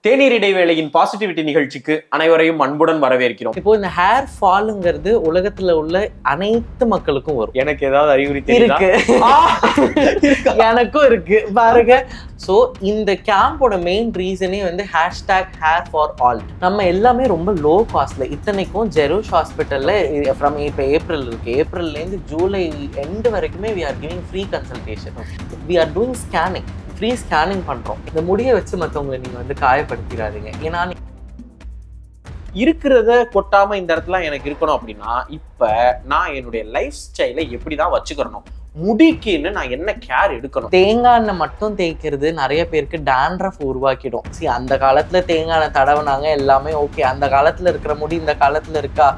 தேநீர் இடைவேளையின் பாசிட்டிவிட்டி நிகழ்ச்சிக்கு அனைவரையும் அன்புடன் வரவேற்கிறோம் இப்போ இந்த ஹேர் ஃபாலுங்கிறது உலகத்துல உள்ள அனைத்து மக்களுக்கும் வரும் எனக்கு ஏதாவது அறிகுறி தெரியுதா இருக்கு ஆ! எனக்கும் இருக்கு பாருங்க சோ இந்த கேம்போட மெயின் ரீசனே வந்து ஹேஷ்டேக் ஹேர் ஃபார் ஆல் நம்ம எல்லாமே ரொம்ப லோ காஸ்ட்ல இத்தனைக்கும் ஜெரூஷ் ஹாஸ்பிட்டல்ல ஃப்ரம் இப்போ ஏப்ரல் இருக்கு ஏப்ரல்ல இருந்து ஜூலை எண்டு வரைக்குமே we are giving free consultation we are doing scanning free scanning பண்றோம் இந்த முடியை வச்சு மத்தவங்களை நீங்க வந்து காயப்படுத்திடாதீங்க ஏன்னா இருக்கிறத கொட்டாம இந்த இடத்துல எனக்கு இருக்கணும் அப்படின்னா இப்ப நான் என்னுடைய லைஃப் ஸ்டைலை எப்படிதான் வச்சுக்கிறணும் முடிக்குன்னு நான் என்ன கேர் எடுக்கணும் தேங்காய் எண்ணெய் மட்டும் தேய்க்கிறது நிறைய பேருக்கு டேண்ட்ரஃப் உருவாக்கிடும் சி அந்த காலத்துல தேங்காய் எண்ணெய் தடவுனாங்க எல்லாமே ஓகே அந்த காலத்துல இருக்கிற முடி இந்த காலத்துல இருக்கா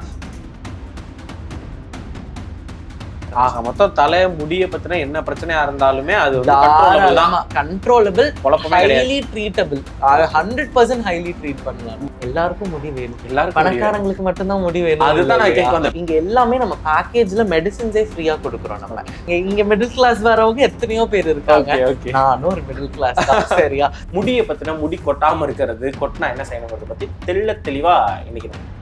ஆக மொத்தம் தலை முடிய பத்தின என்ன பிரச்சனையா இருந்தாலுமே அது வந்து controllable தான் கண்ட்ரோலபிள் குழப்பமே கிடையாது highly treatable hundred percent highly treat பண்ணலாம் எல்லாருக்கும் முடி வேணும் எல்லாருக்கும் முடியாது. பணக்காரங்களுக்கு மட்டும்தான் முடி வேணும் அதுதான் நான் இல்லையா? கேட்க வந்தேன். இங்க எல்லாமே நம்ம பேக்கேஜ்ல மெடிசின்ஸே ஃப்ரீயா கொடுக்குறோம் நம்ம இங்க- இங்க மிடில் கிளாஸ் வரவங்க எத்தனையோ பேர் இருக்காங்க Okay, okay. நானும் ஒரு மிடில் கிளாஸ் தான் சரியா முடிய பத்தின முடி கொட்டாம இருக்கிறது கொட்டினா என்ன செய்யணுங்கிறத பத்தி தெள்ள தெளிவா இன்னைக்கு நம்ம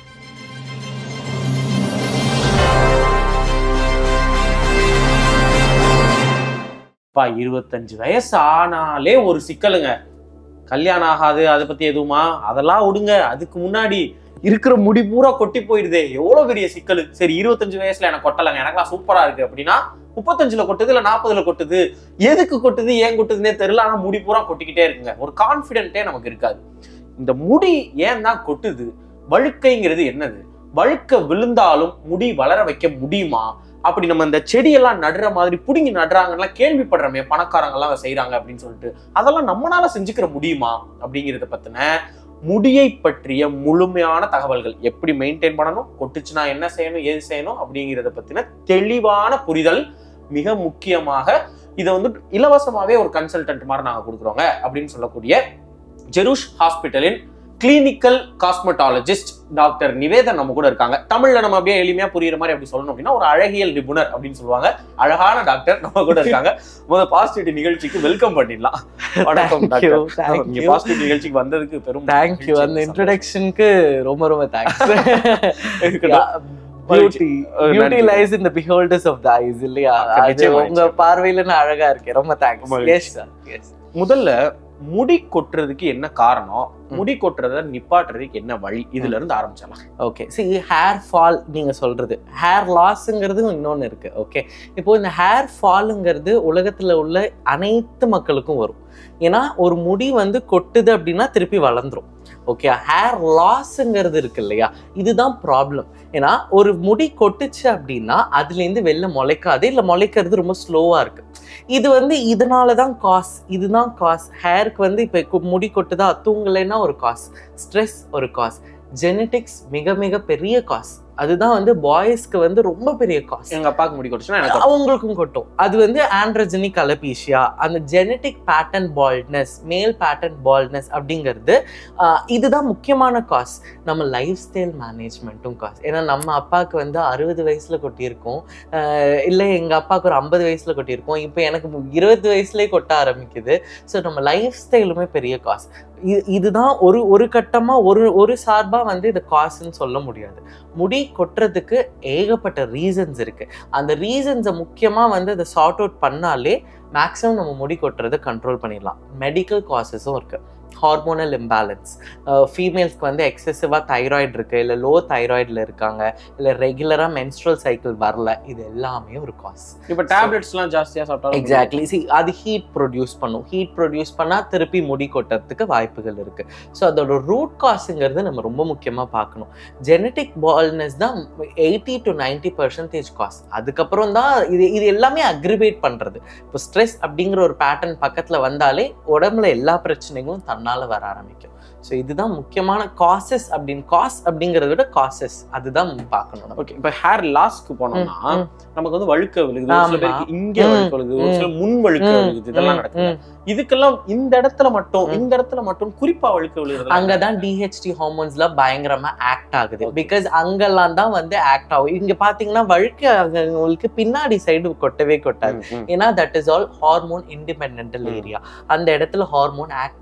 பா இருபத்தஞ்சு வயசு ஆனாலே ஒரு சிக்கலுங்க கல்யாணம் ஆகாது அதை பத்தி எதுவுமா அதெல்லாம் விடுங்க அதுக்கு முன்னாடி இருக்கிற முடி பூரா கொட்டி போயிருதே எவ்வளவு பெரிய சிக்கல் சரி இருபத்தஞ்சு வயசுல எனக்கு கொட்டலைங்க எனக்கெல்லாம் சூப்பரா இருக்கு அப்படின்னா முப்பத்தஞ்சுல கொட்டுது இல்ல நாற்பதுல கொட்டுது எதுக்கு கொட்டுது ஏன் கொட்டுதுன்னே தெரியல ஆனா முடி பூரா கொட்டிக்கிட்டே இருக்குங்க ஒரு கான்பிடென்ட்டே நமக்கு இருக்காது இந்த முடி ஏன் தான் கொட்டுது வழுக்கைங்கிறது என்னது வழுக்க விழுந்தாலும் முடி வளர வைக்க முடியுமா அப்படி நம்ம இந்த செடியெல்லாம் நடுற மாதிரி புடுங்கி நடுறாங்கலாம் கேள்விப்படுறோமே பணக்காரங்க எல்லாம் அதை செய்யறாங்க அப்படின்னு சொல்லிட்டு அதெல்லாம் நம்மளால செஞ்சுக்கிற முடியுமா அப்படிங்கிறத பத்தின முடியை பற்றிய முழுமையான தகவல்கள் எப்படி மெயின்டைன் பண்ணணும் கொட்டுச்சுன்னா என்ன செய்யணும் ஏது செய்யணும் அப்படிங்கிறத பத்தின தெளிவான புரிதல் மிக முக்கியமாக இதை வந்து இலவசமாவே ஒரு கன்சல்டன்ட் மாதிரி நாங்க கொடுக்குறோங்க அப்படின்னு சொல்லக்கூடிய ஜெருஷ் ஹாஸ்பிட்டலின் கிளினிக்கல் காஸ்மெட்டாலஜிஸ்ட் டாக்டர் நிவேதன் நம்ம கூட இருக்காங்க தமிழ்ல நம்ம அப்படியே எளிமையா புரியுற மாதிரி அப்படி சொல்லணும் அப்படின்னா ஒரு அழகியல் நிபுணர் அப்படின்னு சொல்லுவாங்க அழகான டாக்டர் நம்ம கூட இருக்காங்க முதல் பாசிட்டிவ் நிகழ்ச்சிக்கு வெல்கம் பண்ணிடலாம் வணக்கம் Thank you, டாக்டர் thank இங்க you. பாசிட்டிவ் நிகழ்ச்சிக்கு வந்ததுக்கு பெரும் தேங்க்யூ அந்த மகிழ்ச்சி, இன்ட்ரடக்ஷனுக்கு ரொம்ப ரொம்ப தேங்க்ஸ் இருக்கட்டும். பியூட்டி அஹ் பியூட்டி நன்றி. Lies in the beholders of the eyes இல்லையா Okay, அது நிச்சயமா, உங்க பார்வையில நான் அழகா இருக்கேன் ரொம்ப தேங்க்ஸ் மகிழ்ச்சி. எஸ் சார் எஸ் முதல்ல முடி கொட்டுறதுக்கு என்ன காரணம் முடி கொட்டுறத நிப்பாட்டுறதுக்கு என்ன வழி இதுல இருந்து ஆரம்பிச்சிடலாம் ஓகே சி ஹேர் ஃபால் நீங்க சொல்றது ஹேர் லாஸ்ங்கிறது இன்னொன்னு இருக்கு ஓகே இப்போ இந்த ஹேர் ஃபாலுங்கிறது உலகத்துல உள்ள அனைத்து மக்களுக்கும் வரும் ஏன்னா ஒரு முடி வந்து கொட்டுது அப்படின்னா திருப்பி வளர்ந்துரும் ஓகே ஹேர் லாஸ்ங்கிறது இருக்கு இல்லையா இதுதான் ப்ராப்ளம் ஏன்னா ஒரு முடி கொட்டுச்சு அப்படின்னா அதுலேருந்து வெளில முளைக்காது இல்லை முளைக்கிறது ரொம்ப ஸ்லோவாக இருக்கு இது வந்து இதனால தான் காஸ் இதுதான் காஸ் ஹேருக்கு வந்து இப்போ முடி கொட்டுதா தூங்கலைன்னா ஒரு காஸ் ஸ்ட்ரெஸ் ஒரு காஸ் ஜெனட்டிக்ஸ் மிக மிக பெரிய காஸ் அதுதான் வந்து பாய்ஸ்க்கு வந்து ரொம்ப பெரிய காஸ் எங்க அப்பாவுக்கு முடி கொட்டுச்சுன்னா எனக்கு அவங்களுக்கும் கொட்டும் அது வந்து ஆண்ட்ரஜெனிக் அலபீஷியா அந்த genetic pattern baldness male pattern baldness அப்படிங்கிறது ஆஹ், இதுதான் முக்கியமான காஸ் நம்ம லைஃப் ஸ்டைல் மேனேஜ்மெண்ட்டும் காஸ் ஏன்னா நம்ம அப்பாவுக்கு வந்து அறுபது வயசுல கொட்டியிருக்கோம் ஆஹ், இல்லை எங்க அப்பாவுக்கு ஒரு ஐம்பது வயசுல கொட்டியிருக்கோம் இப்போ எனக்கு மு- இருபது வயசுலேயே கொட்ட ஆரம்பிக்குது ஸோ நம்ம லைஃப் ஸ்டைலுமே பெரிய காஸ் இது இதுதான் ஒரு ஒரு கட்டமா ஒரு ஒரு சார்பா வந்து இது காசுன்னு சொல்ல முடியாது முடி கொட்டுறதுக்கு ஏகப்பட்ட ரீசன்ஸ் இருக்கு அந்த ரீசன்ஸை முக்கியமா வந்து அதை சார்ட் அவுட் பண்ணாலே மேக்ஸிமம் நம்ம முடி கொட்டுறதை கண்ட்ரோல் பண்ணிடலாம் மெடிக்கல் காசஸும் இருக்கு ஹார்மோனல் இம்பேலன்ஸ் ஃபீமேல்ஸ்க்கு வந்து எக்ஸசிவாக தைராய்டு இருக்கு இல்லை லோ தைராய்டில் இருக்காங்க இல்லை ரெகுலராக menstrual சைக்கிள் வரல இது எல்லாமே ஒரு காஸ் இப்ப டேப்லெட்ஸ் எல்லாம் ஜாஸ்தியா சாப்பிட்டாலும் எக்ஸாக்ட்லி சி அது ஹீட் ப்ரொடியூஸ் பண்ணும் ஹீட் ப்ரொடியூஸ் பண்ணால் திருப்பி முடி கொட்டுறதுக்கு வாய்ப்புகள் இருக்கு ஸோ அதோட ரூட் காசுங்கிறது நம்ம ரொம்ப முக்கியமாக பார்க்கணும் ஜெனட்டிக் பால்னஸ் தான் eighty to ninety percentage cause அதுக்கப்புறம் தான் இது இது எல்லாமே அக்ரிவேட் பண்ணுறது இப்போ ஸ்ட்ரெஸ் அப்படிங்கிற ஒரு பேட்டர்ன் பக்கத்தில் வந்தாலே உடம்புல எல்லா பிரச்சனைகளும் தன்னால் வர ஆரம்பிக்கும் ஸோ இதுதான் முக்கியமான காசஸ் அப்படின்னு காஸ் அப்படிங்கிறத விட காசஸ் அதுதான் பார்க்கணும் நம்ம. ஓகே இப்ப ஹேர் லாஸ்க்கு போனோம்னா ம், ம். நமக்கு வந்து வழுக்க விழுகுது ஒரு சில ஆமா. பேருக்கு இங்க ம், வழுக்க விழுகுது ஒரு சில முன் வழுக்க ம், விழுகுது இதெல்லாம் ம், நடக்குது ம். இதுக்கெல்லாம் இந்த இடத்துல மட்டும் ம். இந்த இடத்துல மட்டும் குறிப்பா வழுக்க விழுகிறது அங்கதான் டிஹெச்டி ஹார்மோன்ஸ்லாம் பயங்கரமா ஆக்ட் ஆகுது Okay. பிகாஸ் அங்கெல்லாம் தான் வந்து ஆக்ட் ஆகும் இங்க பாத்தீங்கன்னா வழுக்க உங்களுக்கு பின்னாடி சைடு கொட்டவே கொட்டாது ஏன்னா that is all hormone independent ம். ஏரியா அந்த இடத்துல ஹார்மோன் ஆக்ட் பண்றது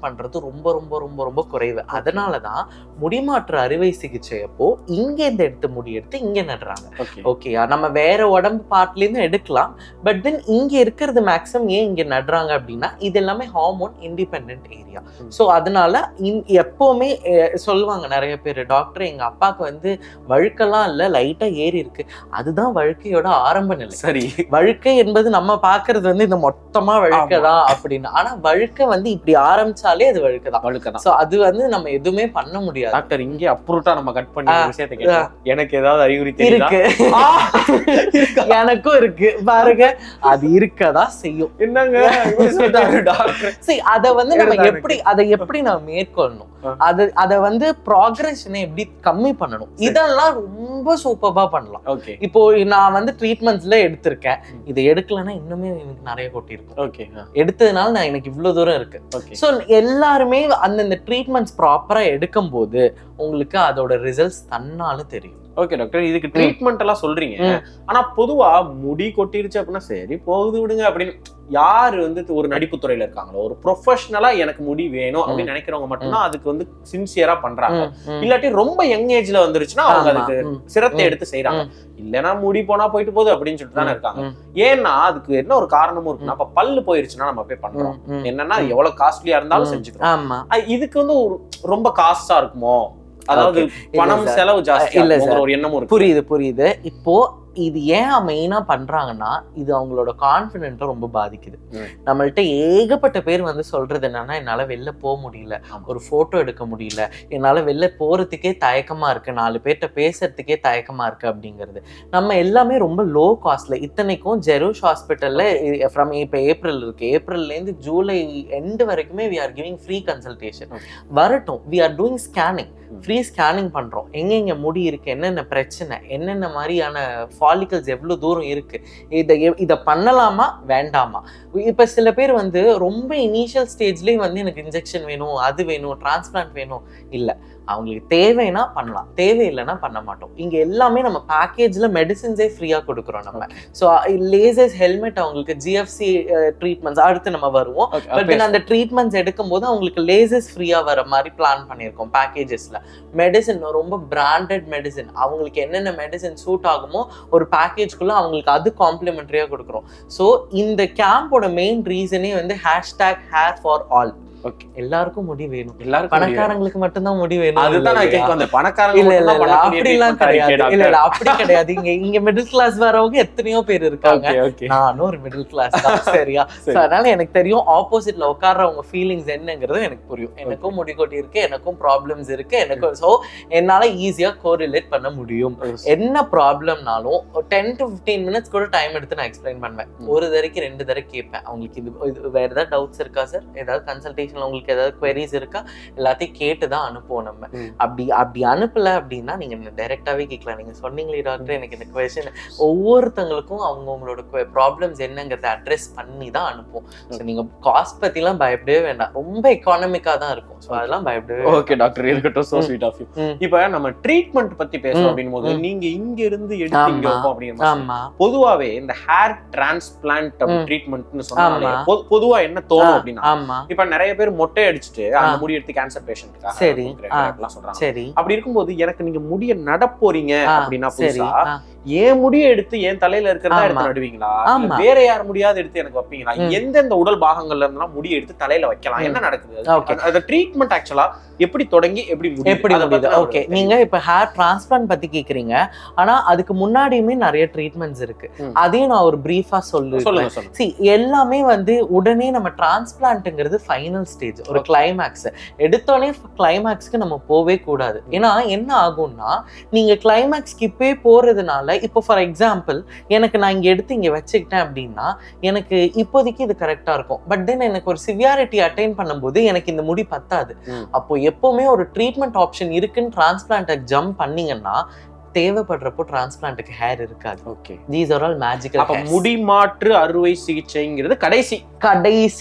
ரொம்ப ரொம்ப ரொம்ப ரொம்ப குறைவு அதனாலதான் முடிமாற்று அறுவை சிகிச்சை அப்போ இங்க இருந்து எடுத்து முடி எடுத்து இங்க நடுறாங்க ஓகே ஓகேயா நம்ம வேற உடம்பு பார்ட்ல இருந்து எடுக்கலாம் பட் தென் இங்க இருக்கிறது மேக்ஸிமம் ஏன் இங்க நடுறாங்க அப்படின்னா இது எல்லாமே ஹார்மோன் இண்டிபெண்ட் ஏரியா ம். ஸோ அதனால இந்- எப்பவுமே அஹ், சொல்லுவாங்க நிறைய பேர் டாக்டர் எங்க அப்பாவுக்கு வந்து வழுக்கெல்லாம் இல்ல லைட்டா ஏறி இருக்கு அதுதான் வழுக்கையோட ஆரம்ப நிலை சரி வழுக்கை என்பது நம்ம பாக்குறது வந்து இந்த மொத்தமா வழுக்கதான் அப்படின்னு ஆனா வழுக்கை வந்து இப்படி ஆரம்பிச்சாலே அது வழுக்கதான் வழுக்கதான் சோ அது வந்து நம்ம எதுவுமே பண்ண முடியாது டாக்டர் இங்கே அப்ரூட்டா நம்ம கட் பண்ணி ஆ, ஒரு விஷயத்தை கேட்டோம் எனக்கு ஏதாவது அறிகுறி தெரியுதா இருக்கு ஆ, இருக்கா? எனக்கும் இருக்கு பாருங்க அது இருக்கதான் செய்யும் என்னங்க இப்படி சொல்லிட்டாரு டாக்டர் சரி அத வந்து நம்ம சரிதான் எப்படி அதை எப்படி நம்ம மேற்கொள்ளணும் ஆ. அது அத வந்து ப்ராக்ரஷனை எப்படி கம்மி பண்ணணும் சரி. இதெல்லாம் ரொம்ப சூப்பரா பண்ணலாம் ஓகே இப்போ நான் வந்து ட்ரீட்மெண்ட்ஸ்ல எடுத்திருக்கேன் இது எடுக்கலன்னா இன்னுமே எனக்கு நிறைய கொட்டியிருக்கும் ஓகே எடுத்ததுனால நான் எனக்கு இவ்வளவு தூரம் இருக்கு ஓகே ஸோ எல்லாருமே அந்தந்த ட்ரீட்மெண்ட்ஸ் ப்ராப்பரா எடுக்கும் போது உங்களுக்கு அதோட ரிசல்ட்ஸ் தன்னால தெரியும் ஓகே டாக்டர் இதுக்கு ட்ரீட்மெண்ட் எல்லாம் சொல்றீங்க ம். ஆனா பொதுவா முடி கொட்டிருச்சு அப்படின்னா சரி போகுது விடுங்க அப்படின்னு யாரு வந்து ஒரு நடிப்பு துறையில இருக்காங்களோ ஒரு ப்ரொஃபஷனலா எனக்கு முடி வேணும் அப்படின்னு நினைக்கிறவங்க மட்டும்தான் அதுக்கு வந்து சின்சியரா பண்றாங்க ம், ம். இல்லாட்டி ரொம்ப யங் ஏஜ்ல வந்துருச்சுன்னா அவங்க ஆமா, அதுக்கு ம், சிரத்தை ம், எடுத்து செய்யறாங்க ம். இல்லைன்னா முடி போனா போயிட்டு போகுது அப்படின்னு சொல்லிட்டு தானே இருக்காங்க ம், ஏன்னா அதுக்கு என்ன ஒரு காரணமும் இருக்குன்னா அப்ப பல்லு போயிருச்சுன்னா நம்ம போய் பண்றோம் ம், ம். என்னன்னா அது எவ்வளவு காஸ்ட்லியா இருந்தாலும் ம். செஞ்சுக்கிறோம் ஆமா அஹ் இதுக்கு வந்து ஒரு ரொம்ப காஸ்டா இருக்குமோ அதாவது இல்ல பணம் sir. செலவு ஜாஸ்தியா இல்ல இருக்குங்கிற sir. ஒரு எண்ணமும் இருக்கு புரியுது புரியுது இப்போ இது ஏன் மெயினா பண்றாங்கன்னா இது அவங்களோட கான்பிடென்ட்டை ரொம்ப பாதிக்குது ம். நம்மள்ட்ட ஏகப்பட்ட பேர் வந்து சொல்றது என்னன்னா என்னால வெளில போக முடியல ஆமா. ஒரு போட்டோ எடுக்க முடியல என்னால வெளில போறதுக்கே தயக்கமா இருக்கு நாலு பேர்கிட்ட பேசுறதுக்கே தயக்கமா இருக்கு அப்படிங்கிறது நம்ம எல்லாமே ரொம்ப லோ காஸ்ட்ல இத்தனைக்கும் ஜெரூஷ் ஹாஸ்பிட்டல்ல ஃப்ரம் இப்போ ஏப்ரல் இருக்கு ஏப்ரல்ல இருந்து ஜூலை எண்டு வரைக்குமே we are giving free consultation Okay. வரட்டும் வி ஆர் டூயிங் ஸ்கேனிங் ம். ஃப்ரீ ஸ்கேனிங் பண்றோம் எங்கெங்க முடி இருக்கு என்னென்ன பிரச்சனை என்னென்ன மாதிரியான ஃபாலிகல்ஸ் எவ்வளவு தூரம் இருக்கு இதை எ- இதை பண்ணலாமா வேண்டாமா இப்ப சில பேர் வந்து ரொம்ப இனிஷியல் ஸ்டேஜ்லயே வந்து எனக்கு இன்ஜெக்ஷன் வேணும் அது வேணும் டிரான்ஸ்பிளான்ட் வேணும் இல்ல அவங்களுக்கு தேவைன்னா பண்ணலாம் தேவையில்லைன்னா பண்ண மாட்டோம் இங்க எல்லாமே நம்ம பேக்கேஜ்ல மெடிசின்ஸே ஃப்ரீயா கொடுக்குறோம் நம்ம ஸோ லேசர்ஸ் ஹெல்மெட் அவங்களுக்கு ஜிஎஃப்சி ட்ரீட்மெண்ட்ஸ் அடுத்து நம்ம வருவோம் Okay, பட் அப்ப தென் அந்த ட்ரீட்மெண்ட்ஸ் எடுக்கும்போது அவங்களுக்கு லேசஸ் ஃப்ரீயா வர மாதிரி பிளான் பண்ணியிருக்கோம் பேக்கேஜஸ்ல மெடிசன் ரொம்ப பிராண்டட் மெடிசன் அவங்களுக்கு என்னென்ன மெடிசன் சூட் ஆகுமோ ஒரு பேக்கேஜ்குள்ள அவங்களுக்கு அது காம்ப்ளிமெண்டரியா கொடுக்குறோம் ஸோ இந்த கேம்போட மெயின் ரீசனே வந்து hashtag hair for all Okay. எல்லாருக்கும் முடி வேணும் எல்லாருக்கும் முடியாது. பணக்காரங்களுக்கு மட்டும்தான் முடி வேணும் அதுதான் நான் இல்லையா? கேட்க வந்தேன் பணக்காரங்க இல்ல இல்ல மட்டும்தான் இல்ல பண்ணக்கூடிய அப்படிலாம் treatment ஆ இருக்கே கிடையாது இல்ல டாக்டர். இல்ல அப்படி கிடையாது இங்க இங்க மிடில் கிளாஸ் வரவங்க எத்தனையோ பேர் இருக்காங்க Okay, okay. நானும் ஒரு மிடில் கிளாஸ் தான் சரியா சரி. So, அதனால எனக்கு தெரியும் ஆப்போசிட்ல உட்கார்றவங்க ஃபீலிங்ஸ் என்னங்கிறது எனக்கு புரியும் எனக்கும் முடி கொட்டி இருக்கு எனக்கும் ப்ராப்ளம்ஸ் இருக்கு எனக்கும் சோ என்னால ஈஸியா கோரிலேட் பண்ண முடியும் என்ன ப்ராப்ளம்னாலும் டென் டு ஃபிஃப்டீன் மினிட்ஸ் கூட டைம் எடுத்து நான் எக்ஸ்பிளைன் பண்ணுவேன் ம். ஒரு தடவைக்கு ரெண்டு தடவை கேட்பேன் அவங்களுக்கு இது இது வேற ஏதாவது டவுட்ஸ் இருக்கா சார் ஏதாவது கன்சல்டேஷன்ல உங்களுக்கு ஏதாவது queries இருக்கா எல்லாத்தையும் கேட்டு தான் அனுப்புவோம் நம்ம ம். அப்படி அப்படி அனுப்பல அப்படின்னா நீங்க டைரக்டாவே கேட்கலாம் நீங்க சொன்னீங்களே டாக்டர் எனக்கு இந்த கொஸ்டின் ஒவ்வொருத்தங்களுக்கும் அவங்கவுங்களோட ப்ராப்ளம்ஸ் என்னங்கிறத அட்ரஸ் பண்ணி தான் அனுப்புவோம் ஸோ நீங்க காஸ்ட் பத்திலாம் பயப்படவே வேண்டாம் ரொம்ப எக்கானமிக்கா தான் இருக்கும் ஸோ அதெல்லாம் பயப்படவே வேண்டாம். ஓகே டாக்டர் இருக்கட்டும் சோ ம். ஸ்வீட் ஆஃப் யூ ம். இப்ப நம்ம ட்ரீட்மெண்ட் பத்தி பேசுறோம் ம். அப்படின் போது ம். நீங்க இங்க இருந்து எடுத்து இங்க ஆமா. வைப்போம் அப்படிங்கிற மாதிரி ஆமா பொதுவாவே இந்த ஹேர் டிரான்ஸ்பிளான்ட் ம். ட்ரீட்மெண்ட்னு சொன்னாலே ஆமா. பொ- பொதுவா என்ன தோணும் அப்படின்னா ஆமா இப்ப நிறைய பேர் மொட்டை அடிச்சுட்டு அந்த ஆ. முடி எடுத்து கேன்சர் பேஷண்ட்டுக்காக சரி. ஆ. எல்லாம் சொல்றாங்க சரி அப்படி இருக்கும்போது எனக்கு நீங்க முடிய நடப்போறீங்க ஆ, அப்படின்னா சரி புதுசா ஆ. என் முடிய எடுத்து என் தலையில இருக்கிறதா ஆமா. எடுத்து நடுவீங்களா இல்ல ஆமா. வேற யார் முடியாத எடுத்து எனக்கு வைப்பீங்களா ம். எந்தெந்த உடல் பாகங்கள்ல இருந்தெல்லாம் முடி எடுத்து தலையில வைக்கலாம் ம். என்ன நடக்குது Okay. அது- அந்த ட்ரீட்மெண்ட் ஆக்சுவலா எப்படி தொடங்கி எப்படி முடியுது? எப்படி அதை முடியுது பத்தின ஒரு ஓகே தெளிவு. நீங்க இப்ப ஹேர் டிரான்ஸ்பிளான்ட் பத்தி கேக்குறீங்க ஆனா அதுக்கு முன்னாடியுமே நிறைய ட்ரீட்மெண்ட்ஸ் இருக்கு ம். அதையும் நான் ஒரு பிரீஃபா சொல்லுவேன் சொல்லுங்க சொல்லுங்க சி எல்லாமே வந்து உடனே நம்ம டிரான்ஸ்பிளான்ட்ங்கிறது ஃபைனல் ஸ்டேஜ் ஒரு Okay. கிளைமேக்ஸ் எடுத்தோடனே கிளைமேக்ஸ்க்கு நம்ம போவே கூடாது ஏன்னா என்ன ஆகும்னா நீங்க கிளைமேக்ஸ் இப்பே போறதுனால இப்போ ஃபார் எக்ஸாம்பிள் எனக்கு நான் இங்க எடுத்து இங்க வச்சுக்கிட்டேன் அப்படின்னா எனக்கு இப்போதைக்கு இது கரெக்டா இருக்கும் பட் தென் எனக்கு ஒரு சிவியாரிட்டி அட்டைன் பண்ணும்போது எனக்கு இந்த முடி பத்தாது ம். அப்போ எப்பவுமே ஒரு ட்ரீட்மெண்ட் ஆப்ஷன் இருக்குன்னு டிரான்ஸ்பிளான்ட்டை ஜம்ப் பண்ணீங்கன்னா தேவைப்படுறப்போ டிரான்ஸ்பிளான்ட்டுக்கு ஹேர் இருக்காது okay these are all magical அப்ப முடி மாற்று அறுவை சிகிச்சைங்கிறது கடைசி கடைசி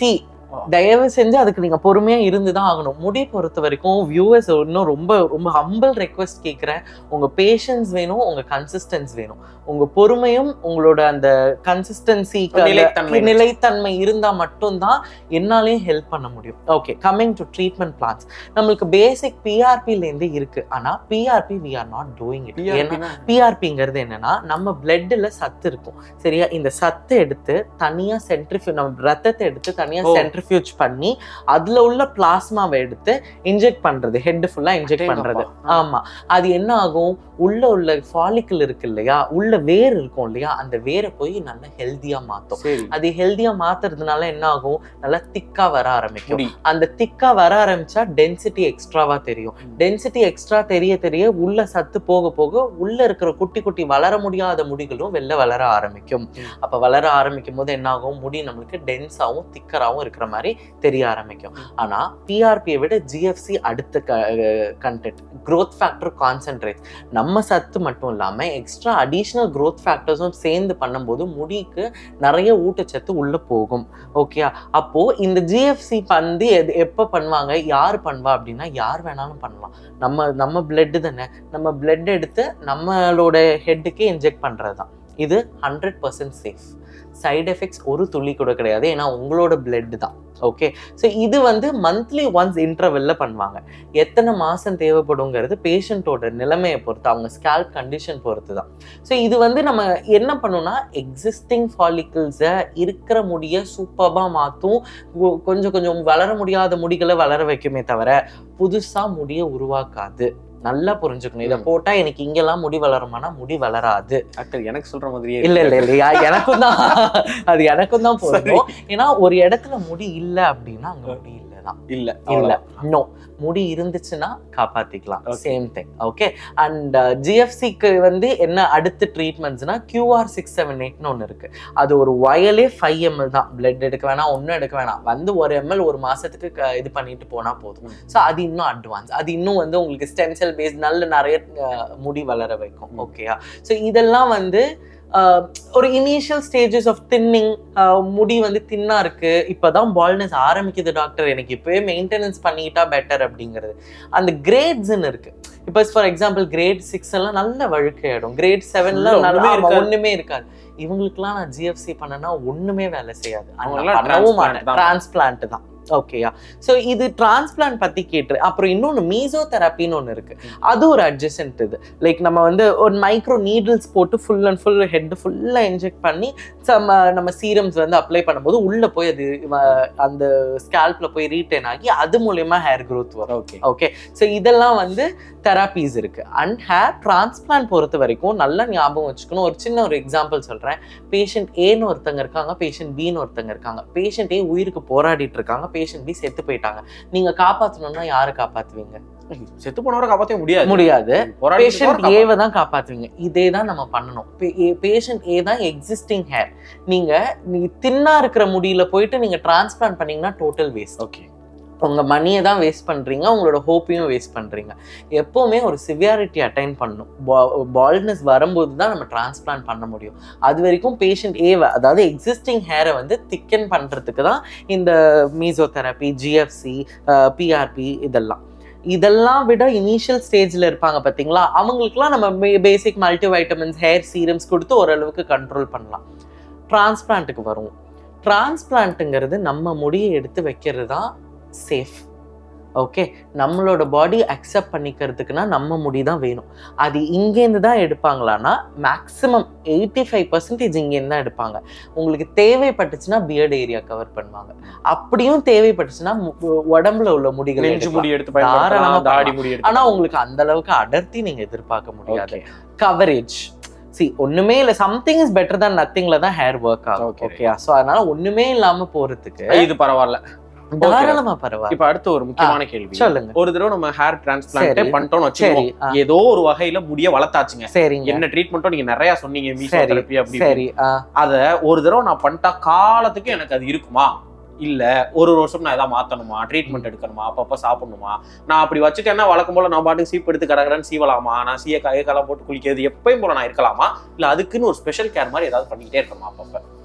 தயவு செஞ்சு அதுக்கு நீங்க பொறுமையா இருந்து தான் ஆகணும் முடி பொறுத்த வரைக்கும் வியூவர்ஸ் இன்னும் ரொம்ப ரொம்ப ஹம்பிள் ரெக்வெஸ்ட் கேட்குறேன் உங்க பேஷன்ஸ் வேணும் உங்க கன்சிஸ்டன்ஸ் வேணும் உங்க பொறுமையும் உங்களோட அந்த கன்சிஸ்டன்சி நிலைத்தன்மை. நிலைத்தன்மை இருந்தா மட்டும்தான் என்னாலையும் ஹெல்ப் பண்ண முடியும் okay coming to treatment plans நம்மளுக்கு பேசிக் பிஆர்பில இருந்து இருக்கு ஆனா PRP we are not doing it ஏன்னா பிஆர்பிங்கிறது என்னன்னா நம்ம பிளட்ல சத்து இருக்கும் சரியா இந்த சத்தை எடுத்து தனியா சென்ட்ரிஃபியூ நம்ம ரத்தத்தை எடுத்து தனியா ஓ. சென்ட்ரிஃபியூஜ் பண்ணி அதுல உள்ள பிளாஸ்மாவை எடுத்து இன்ஜெக்ட் பண்றது ஹெட் ஃபுல்லா இன்ஜெக்ட் பண்றது ஆமா அது என்ன ஆகும் உள்ள உள்ள ஃபாலிக்கல் இருக்கு இல்லையா உள்ள வேர் இருக்கும் இல்லையா அந்த வேரை போய் நல்லா ஹெல்தியா மாத்தும் சரி அது ஹெல்தியா மாத்துறதுனால என்ன ஆகும் நல்லா திக்கா வர ஆரம்பிக்கும் முடி அந்த திக்கா வர ஆரம்பிச்சா டென்சிட்டி எக்ஸ்ட்ராவா தெரியும் டென்சிட்டி எக்ஸ்ட்ரா தெரிய தெரிய உள்ள சத்து போக போக உள்ள இருக்கிற குட்டி குட்டி வளர முடியாத முடிகளும் வெளில வளர ஆரம்பிக்கும் ம். அப்ப வளர ஆரம்பிக்கும் போது என்ன ஆகும் முடி நம்மளுக்கு டென்ஸாவும் திக்கராவும் இருக்கிற மாதிரி தெரிய ஆரம்பிக்கும் ம். ஆனா பிஆர்பியை விட ஜிஎஃப்சி அடுத்த கண்டென்ட் growth ஃபேக்டர் கான்சென்ட்ரேட் நம்ம சத்து மட்டும் இல்லாம எக்ஸ்ட்ரா அடிஷ்னல் growth ஃபேக்டர்ஸும் சேர்ந்து பண்ணும்போது முடிக்கு நிறைய ஊட்டச்சத்து உள்ள போகும் ஓகேயா அப்போ இந்த ஜிஎஃப்சி வந்து எது எப்போ பண்ணுவாங்க யார் பண்ணுவா அப்படின்னா யார் வேணாலும் பண்ணலாம் நம்ம நம்ம பிளட் தானே நம்ம பிளட் எடுத்து நம்மளோட ஹெட்டுக்கு இன்ஜெக்ட் பண்றது தான் இது hundred percent safe side effects ஒரு துளி கூட கிடையாது ஏன்னா உங்களோட பிளட் தான் ஓகே ஸோ இது வந்து மந்த்லி ஒன்ஸ் இன்டர்வெல்ல பண்ணுவாங்க எத்தனை மாதம் தேவைப்படுங்கிறது பேஷண்ட்டோட நிலைமையை பொறுத்து அவங்க ஸ்கேல்ப் கண்டிஷன் பொறுத்து தான் ஸோ இது வந்து நம்ம என்ன பண்ணோம்னா எக்ஸிஸ்டிங் ஃபாலிக்கிள்ஸை இருக்கிற முடியை சூப்பராக மாற்றும் கொஞ்சம் கொஞ்சம் வளர முடியாத முடிகளை வளர வைக்குமே தவிர புதுசாக முடியை உருவாக்காது நல்லா புரிஞ்சுக்கணும் இதை ம். போட்டா எனக்கு இங்கெல்லாம் முடி வளருமானா முடி வளராது டாக்டர் எனக்கு சொல்ற மாதிரியே இல்ல இருக்கு. இல்ல இல்லையா எனக்கும் தான் அது எனக்கும் தான் பொருந்தும் ஏன்னா ஒரு இடத்துல முடி இல்ல அப்படின்னா அங்க முடி இல்லதான் இல்ல இல்ல அவ்வளவுதான். நோ முடி இருந்துச்சுன்னா காப்பாத்திக்கலாம் Okay. Same thing okay and ஜிஎஃப்சிக்கு வந்து என்ன அடுத்த ட்ரீட்மெண்ட்ஸ்னா கியூஆர் சிக்ஸ் செவன் எயிட்னு ஒன்று இருக்கு அது ஒரு வயலே ஃபைவ் எம்எல் தான் பிளட் எடுக்க வேணாம் ஒன்றும் எடுக்க வேணாம் வந்து ஒரு எம்எல் ஒரு மாசத்துக்கு க- இது பண்ணிட்டு போனா போதும் ம். ஸோ அது இன்னும் அட்வான்ஸ் அது இன்னும் வந்து உங்களுக்கு ஸ்டெம் செல் பேஸ் நல்ல நிறைய அஹ், முடி வளர வைக்கும் ம். ஓகேயா ஸோ இதெல்லாம் வந்து அஹ், ஒரு இனிஷியல் ஸ்டேஜஸ் ஆஃப் தின்னிங் முடி வந்து தின்னா இருக்கு இப்பதான் பால்னஸ் ஆரம்பிக்குது டாக்டர் எனக்கு இப்பவே மெயின்டெனன்ஸ் பண்ணிக்கிட்டா பெட்டர் அப்படிங்கிறது அந்த கிரேட்ஸ்ன்னு இருக்கு இப்போ ஃபார் எக்ஸாம்பிள் கிரேட் சிக்ஸ் எல்லாம் நல்ல வழுக்கையாயிடும் கிரேட் செவன்ல உள்ள ஒண்ணுமே நல்லா இருக்காது. ஒண்ணுமே இருக்காது இவங்களுக்குலாம் நான் ஜிஎஃப்சி பண்ணனா ஒண்ணுமே வேலை செய்யாது அது நான் அவங்கெல்லாம் பண்ணவும் transplant மாட்டேன் தான். டிரான்ஸ்பிளான்ட் தான் ஓகேயா ஸோ இது டிரான்ஸ்பிளான்ட் பத்தி கேட்டு அப்புறம் இன்னொன்று மீசோ தெரப்பின்னு ஒன்று இருக்கு அது ஒரு அட்ஜசன்ட் இது லைக் நம்ம வந்து ஒரு மைக்ரோ நீடில்ஸ் போட்டு ஃபுல் அண்ட் ஃபுல் ஹெட் ஃபுல்லாக இன்ஜெக்ட் பண்ணி some, uh, நம்ம சீரம்ஸ் வந்து அப்ளை பண்ணும்போது உள்ள போய் அது வ- அந்த ஸ்கேல்ப்ல போய் ரீட்டைன் ஆகி அது மூலயமா ஹேர் growth வரும் ஓகே ஓகே ஸோ இதெல்லாம் வந்து தெராப்பீஸ் இருக்கு அண்ட் ஹேர் டிரான்ஸ்பிளான்ட் பொறுத்த வரைக்கும் நல்லா ஞாபகம் வச்சுக்கணும் ஒரு சின்ன ஒரு எக்ஸாம்பிள் சொல்றேன் பேஷண்ட் ஏன்னு ஒருத்தங்க இருக்காங்க பேஷண்ட் பின்னு ஒருத்தங்க இருக்காங்க பேஷண்ட் ஏ உயிருக்கு போராடிட்டு இருக்காங்க பேஷண்ட் பி செத்து போயிட்டாங்க நீங்க காப்பாத்தணும்னா யாரை காப்பாத்துவீங்க செத்து போனவரை காப்பாற்ற முடியாது முடியாது போராடிட்டு பேஷண்ட் இருக்கவரை ஏவை தான் காப்பாத்துவீங்க இதே தான் நம்ம பண்ணணும் பேஷண்ட் ஏ தான் எக்ஸிஸ்டிங் ஹேர் நீங்க நீ தின்னா இருக்கிற முடியில போயிட்டு நீங்க டிரான்ஸ்பிளான்ட் பண்ணீங்கன்னா டோட்டல் வேஸ்ட் ஓகே உங்க மணியை தான் வேஸ்ட் பண்றீங்க உங்களோட ஹோப்பையும் வேஸ்ட் பண்றீங்க எப்பவுமே ஒரு சிவியாரிட்டி அட்டைன் பண்ணணும் பால்னஸ் வரும்போது தான் நம்ம டிரான்ஸ்பிளான்ட் பண்ண முடியும் அது வரைக்கும் பேஷண்ட் ஏவை அதாவது எக்ஸிஸ்டிங் ஹேரை வந்து திக்கன் பண்றதுக்கு தான் இந்த மீசோதெரப்பி ஜிஎஃப்சி பிஆர்பி இதெல்லாம் இதெல்லாம் விட இனிஷியல் ஸ்டேஜில் இருப்பாங்க பார்த்தீங்களா அவங்களுக்குலாம் நம்ம basic multi vitamins hair serums கொடுத்து ஓரளவுக்கு கண்ட்ரோல் பண்ணலாம் டிரான்ஸ்பிளான்ட்டுக்கு வருவோம் டிரான்ஸ்பிளான்ட்டுங்கிறது நம்ம முடியை எடுத்து வைக்கிறது தான் சேஃப் ஓகே நம்மளோட பாடி அக்செப்ட் பண்ணிக்கிறதுக்குன்னா நம்ம முடி தான் வேணும் அது இங்கேருந்து தான் எடுப்பாங்களான்னா மேக்ஸிமம் எயிட்டி ஃபைவ் பர்சன்டேஜ் இங்கேருந்து தான் எடுப்பாங்க உங்களுக்கு தேவைப்பட்டுச்சுன்னா பியர்ட் ஏரியா கவர் பண்ணுவாங்க அப்படியும் தேவைப்பட்டுச்சுன்னா மு- உடம்புல உள்ள முடிகள் நெஞ்சு எடுக்கலாம். முடி எடுத்து தாராளமா பயன்படுத்தலாம் தாடி பண்ணலாம். முடி எடுத்து ஆனா உங்களுக்கு அந்த அளவுக்கு அடர்த்தி நீங்க எதிர்பார்க்க முடியாது ஓகே கவரேஜ் சி ஒண்ணுமே இல்ல சம்திங் இஸ் பெட்டர் தான் நத்திங்ல தான் ஹேர் ஒர்க் ஆகும் Okay, ஓகே சோ அதனால ஒண்ணுமே இல்லாம போறதுக்கு இது பரவாயில்ல தாராளமா பரவாயில்ல இப்ப அடுத்து ஒரு முக்கியமான கேள்வி சொல்லுங்க ஒரு தடவை நம்ம ஹேர் டிரான்ஸ்பிளான்ட் சரி. பண்ணிட்டோம்னு சரி வச்சுக்கோங்க ஆ, ஏதோ ஒரு வகையில முடிய வளர்த்தாச்சுங்க சரிங்க என்ன ட்ரீட்மெண்ட்டோ நீங்க நிறைய சொன்னீங்க சரி மீசோதெரப்பி அப்படி சரி ஆ, அத ஒரு தடவை நான் பண்ணிட்டா காலத்துக்கு எனக்கு அது இருக்குமா இல்ல ஒரு ஒரு வருஷம் நான் எதாவது மாத்தணுமா ட்ரீட்மெண்ட் எடுக்கணுமா அப்பப்ப சாப்பிடணுமா நான் அப்படி வச்சுட்டேன்னா வழக்கம் போல நான் பாட்டுக்கு சீப் எடுத்து கடகடன்னு சீவலாமா நான் சீய காய காலம் போட்டு குளிக்கிறது எப்பயும் போல நான் இருக்கலாமா இல்ல அதுக்குன்னு ஒரு ஸ்பெஷல் கேர் மாதிரி ஏதாவது பண்ணிக்கிட்டே இருக்கணுமா அப்பப்ப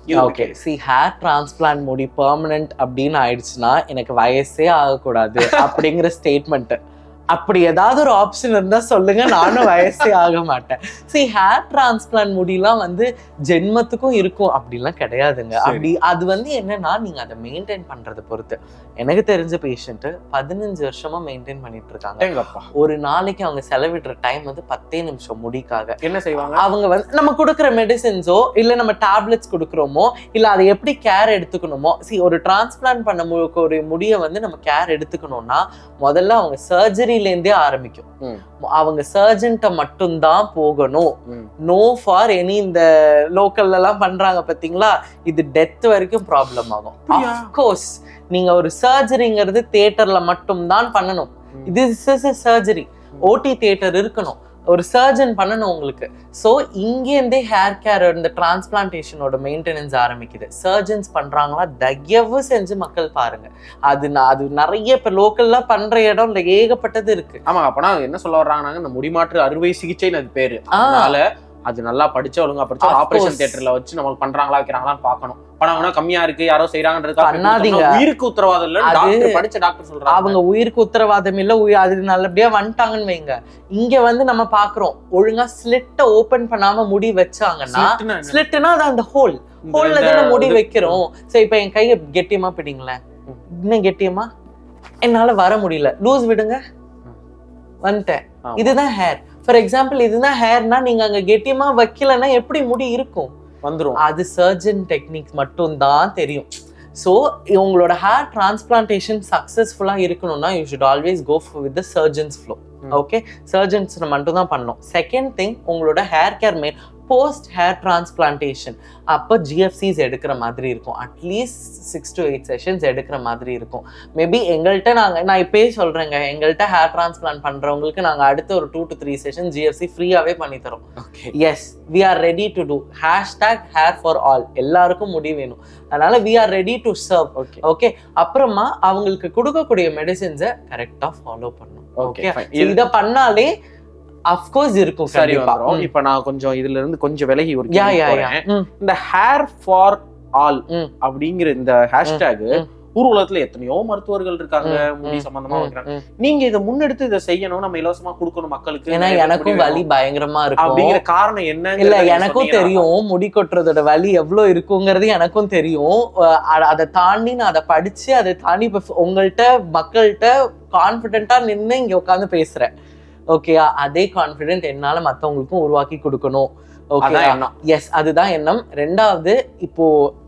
ஓகே சி ஹேர் டிரான்ஸ்பிளான்ட் முடி பெர்மனன்ட் அப்படின்னு ஆயிடுச்சுன்னா எனக்கு வயசே ஆகக்கூடாது அப்படிங்கிற ஸ்டேட்மெண்ட் அப்படி ஏதாவது ஒரு ஆப்ஷன் இருந்தா சொல்லுங்க நானும் வயசே ஆக மாட்டேன் சி ஹேர் டிரான்ஸ்பிளான்ட் முடியெல்லாம் வந்து ஜென்மத்துக்கும் இருக்கும் அப்படிலாம் கிடையாதுங்க சரி. அப்படி அது வந்து என்னன்னா நீங்க அதை மெயின்டைன் பண்றதை பொறுத்து எனக்கு தெரிஞ்ச பேஷண்ட் பதினஞ்சு வருஷமா மெயின்டைன் பண்ணிட்டு இருக்காங்க எங்கப்பா ஒரு நாளைக்கு அவங்க செலவிடுற டைம் வந்து பத்தே நிமிஷம் முடிக்காக என்ன செய்வாங்க அவங்க வந்து நம்ம கொடுக்குற மெடிசின்ஸோ இல்ல நம்ம டேப்லெட்ஸ் கொடுக்குறோமோ இல்ல அதை எப்படி கேர் எடுத்துக்கணுமோ சி ஒரு டிரான்ஸ்பிளான்ட் பண்ண மு- ஒரு முடியை வந்து நம்ம கேர் எடுத்துக்கணும்னா முதல்ல அவங்க சர்ஜரியில இருந்தே ஆரம்பிக்கும் ம். அவங்க சர்ஜன்ட்ட மட்டும்தான் போகணும் ம். நோ ஃபார் எனி இந்த லோக்கல்ல எல்லாம் பண்றாங்க பாத்தீங்களா இது டெத் வரைக்கும் ப்ராப்ளம் ஆகும் அப்படியா? கோர்ஸ் நீங்க ஒரு சர்ஜரிங்கிறது தியேட்டர்ல மட்டும்தான் பண்ணணும் ம். இது சர்ஜரி ஓடி தியேட்டர் இருக்கணும் ஒரு சர்ஜன் பண்ணணும் உங்களுக்கு ஸோ இங்கேருந்தே ஹேர் கேர் இந்த டிரான்ஸ்பிளான்டேஷனோட மெயின்டெனன்ஸ் ஆரம்பிக்குது சர்ஜன்ஸ் பண்றாங்களா தயவு செஞ்சு மக்கள் பாருங்க அது ந- அது நிறைய இப்ப லோக்கல்ல பண்ற இடம் இல்ல ஏகப்பட்டது இருக்கு ஆமா அப்பனா என்ன சொல்ல வர்றாங்கன்னா இந்த முடிமாற்று அறுவை சிகிச்சைன்னு அது பேரு ஆ. அதனால அது நல்லா படிச்ச ஒழுங்கா படிச்ச Of ஆபரேஷன் course. தியேட்டர்ல வச்சு நம்மளுக்கு பண்றாங்களா வைக்கிறாங்களான்னு பார்க்கணும் பணம் வேணா கம்மியா இருக்கு யாரோ செய்யறாங்கன்றதுக்காக போய் பண்ணாதீங்க. கொடுத்தோம்னா உயிருக்கு உத்தரவாதம் இல்ல அது- டாக்டர் படிச்ச டாக்டர் சொல்றாங்க அவங்க உயிருக்கு உத்தரவாதம் இல்ல உயிர் அது நல்லபடியா வந்துட்டாங்கன்னு வைங்க இங்க வந்து நம்ம பாக்குறோம் ஒழுங்கா ஸ்லிட்ட ஓபன் பண்ணாம முடி வச்சாங்கன்னா சீட்டுன்னா என்ன? ஸ்லிட்னா அது அந்த ஹோல் இந்த- ஹோல்ல இந்த தானே முடி இது- வைக்கிறோம் சரி இப்ப என் கையை கெட்டியமா பிடிங்களேன் ம். இன்னும் கெட்டியமா என்னால வர முடியல லூஸ் விடுங்க ம். வந்துட்டேன் ஆமா. இதுதான் ஹேர் ஃபார் எக்ஸாம்பிள் இதுதான் ஹேர்னா நீங்க அங்க கெட்டியமா வைக்கலன்னா எப்படி முடி இருக்கும் வந்துரும் அது சர்ஜன் டெக்னிக் மட்டும்தான் தெரியும் ஸோ உங்களோட ஹேர் டிரான்ஸ்பிளான்டேஷன் சக்ஸஸ்ஃபுல்லாக இருக்கணும்னா you should always go with the surgeons flow ம். ஓகே சர்ஜன்ஸ் மட்டும் தான் பண்ணணும் செகண்ட் திங் உங்களோட hair care may post hair transplantation அப்போ ஜிஎஃப்சிஸ் எடுக்கிற மாதிரி இருக்கும் at least six to eight sessions எடுக்கிற மாதிரி இருக்கும் மேபி எங்கள்கிட்ட நாங்கள் நான் இப்பயே சொல்கிறேங்க எங்கள்கிட்ட ஹேர் டிரான்ஸ்பிளான்ட் பண்ணுறவங்களுக்கு நாங்கள் அடுத்த ஒரு two to three session GFC ஃப்ரீயாகவே பண்ணி தரோம் okay yes we are ready to do hashtag hair for all எல்லாருக்கும் முடி வேணும் அதனால we are ready to serve okay okay அப்புறமா அவங்களுக்கு கொடுக்கக்கூடிய மெடிசின்ஸை கரெக்டா ஃபாலோ பண்ணும் ஓகே ஓகே fine. இது இத பண்ணாலே அஃப்கோர்ஸ் இருக்கும் சரி கண்டிப்பா வந்துரும் ம். இப்ப நான் கொஞ்சம் இதுல இருந்து கொஞ்சம் விலகி ஒரு யா கேள்வி யா யா போறேன். ம், இந்த ஹேர் ஃபார் ஆல் ம். அப்படிங்கிற இந்த ஹேஷ்டேக் ம். ஊர் உலகத்துல எத்தனையோ மருத்துவர்கள் இருக்காங்க ம், முடி ம், சம்பந்தமா ம், வைக்கிறாங்க ம். நீங்க இதை முன்னெடுத்து இதை செய்யணும் நம்ம இலவசமா கொடுக்கணும் மக்களுக்கு ஏன்னா நிறைய எனக்கும் முடி வலி வேணும். பயங்கரமா இருக்கும் அப்படிங்கிற காரணம் என்ன இல்ல எனக்கும் தெரியும் முடி கொட்டுறதோட வலி எவ்வளவு இருக்குங்கிறது எனக்கும் தெரியும் அஹ் அ- அதை தாண்டி நான் அதை படிச்சு அதை தாண்டி இப்ப உங்கள்கிட்ட மக்கள்கிட்ட கான்பிடென்ட்டா நின்னு இங்க உட்காந்து பேசுறேன் ஓகேயா அதே கான்பிடென்ட் என்னால மத்தவங்களுக்கும் உருவாக்கி கொடுக்கணும் ஓகே அதான் எண்ணம் எஸ் அதுதான் எண்ணம் ரெண்டாவது இப்போ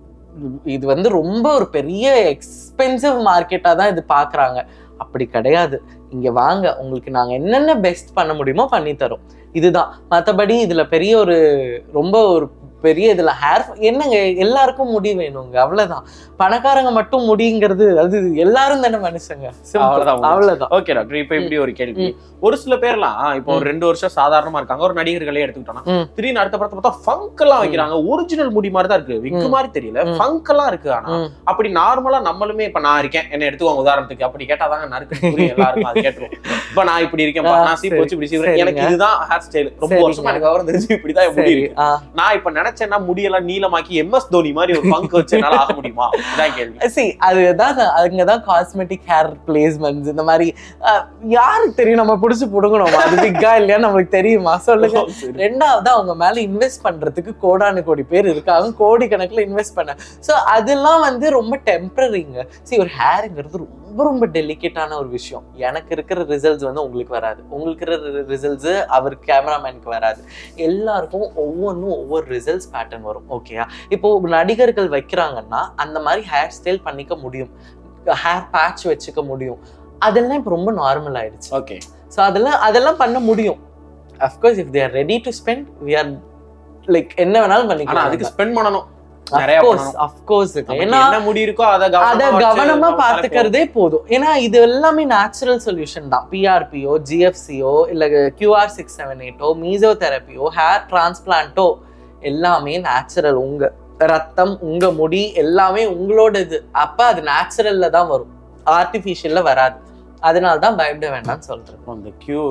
இது வந்து ரொம்ப ஒரு பெரிய எக்ஸ்பென்சிவ் மார்க்கெட்டா தான் இது பாக்குறாங்க அப்படி கிடையாது இங்க வாங்க உங்களுக்கு நாங்க என்னென்ன பெஸ்ட் பண்ண முடியுமோ பண்ணி தரோம் இதுதான் மத்தபடி இதுல பெரிய ஒரு ரொம்ப ஒரு பெரிய இதுல ஹேர் என்னங்க எல்லாருக்கும் முடி வேணுங்க அவ்வளவுதான் பணக்காரங்க மட்டும் முடிங்கிறது அது எல்லாரும் தானே மனுஷங்க Simple. அவ்வளவுதான் முடிஞ்சு. அவ்வளவுதான் ஓகே டாக்டர் இப்ப இப்படி ஒரு கேள்வி ஒரு சில பேர்லாம் இப்போ ஒரு ரெண்டு வருஷம் சாதாரணமா இருக்காங்க ஒரு நடிகர்களே எடுத்துக்கிட்டோம்னா ம். திடீர்னு அடுத்த படத்தை பார்த்தா ஃபங்க் எல்லாம் வைக்கிறாங்க ஒரிஜினல் முடி மாதிரி தான் இருக்கு விக்கு ம். மாதிரி தெரியல ம். ஃபங்க் எல்லாம் இருக்கு ஆனா ம். அப்படி நார்மலா நம்மளுமே இப்ப நான் இருக்கேன் என்ன எடுத்துக்கோங்க உதாரணத்துக்கு அப்படி கேட்டாதாங்க நறுக்கு புரியும் எல்லாருக்கும் அது கேட்டுரும் இப்ப நான் இப்படி இருக்கேன் ஆ, நான் சீப் சரி. வச்சு இப்படி சீவுறேன். சரிங்க. எனக்கு இதுதான் ஹேர் ஸ்டைல் ரொம்ப சரிங்க. வருஷமா எனக்கு விவரம் தெரிஞ்சு இப்படிதான் என் முடி சரி இருக்கு ஆ நான் இப்ப நினைச்சேன்னா முடியெல்லாம் நீளமாக்கி எம்எஸ் தோனி மாதிரி ஒரு பங்க் வச்சு என்னால ஆக முடியுமா இதான் கேள்வி சி அதுதான் அங்கதான் காஸ்மெட்டிக் ஹேர் பிளேஸ்மெண்ட்ஸ் இந்த மாதிரி அஹ், யாருக்கு தெரியும் நம்ம புடிச்சு புடுங்கணும் அது பிக்கா இல்லையா நமக்கு தெரியுமா சொல்லுங்க சரி. ரெண்டாவது அவங்க மேல இன்வெஸ்ட் பண்றதுக்கு கோடானு கோடி பேர் இருக்காங்க கோடி கணக்குல இன்வெஸ்ட் பண்ண சோ அதெல்லாம் வந்து ரொம்ப டெம்பரரிங்க சி ஒரு ஹேருங்கிறது ரொம்ப ரொம்ப டெலிகேட்டான ஒரு விஷயம் எனக்கு இருக்கிற ரிசல்ட்ஸ் வந்து உங்களுக்கு வராது உங்களுக்கு இருக்கிற ரிசல்ட்ஸ் அவர் கேமராமேனுக்கு வராது எல்லாருக்கும் ஒவ்வொன்றும் ஒவ்வொரு ரிசல்ட்ஸ் பேட்டர்ன் வரும் ஓகேயா இப்போ நடிகர்கள் வைக்கிறாங்கன்னா அந்த மாதிரி ஹேர் ஸ்டைல் பண்ணிக்க முடியும் ஹேர் பேட்ச் வச்சுக்க முடியும் அதெல்லாம் இப்போ ரொம்ப நார்மல் ஆயிடுச்சு ஓகே ஸோ அதெல்லாம் அதெல்லாம் பண்ண முடியும் of course if they're ready to spend we are like என்ன வேணாலும் ஆனா பண்ணிக்கலாம் அதுக்கு ஸ்பெண்ட் பண்ணணும் நிறைய அஃப்கோர்ஸ் பண்ணணும். அஃப்கோர்ஸ் நமக்கு ஏன்னா என்ன முடி இருக்கோ அதை அத கவனமா வச்சு கவனமா நம்ம பாத்துக்கிறதே போதும் ஏன்னா இது எல்லாமே நேச்சுரல் சொல்யூஷன் தான் பிஆர்பியோ ஜிஎஃப்சியோ இல்ல கியூஆர் சிக்ஸ் செவன் எயிட்டோ மீசோ தெரப்பியோ ஹேர் டிரான்ஸ்பிளான்ட்டோ எல்லாமே நேச்சுரல் உங்க ரத்தம் உங்க முடி எல்லாமே உங்களோட இது அப்ப அது நேச்சுரல்ல தான் வரும் ஆர்டிஃபிஷியல்ல வராது அதனால தான் பயப்பட வேண்டாம்னு சொல்றேன் அந்த கியூ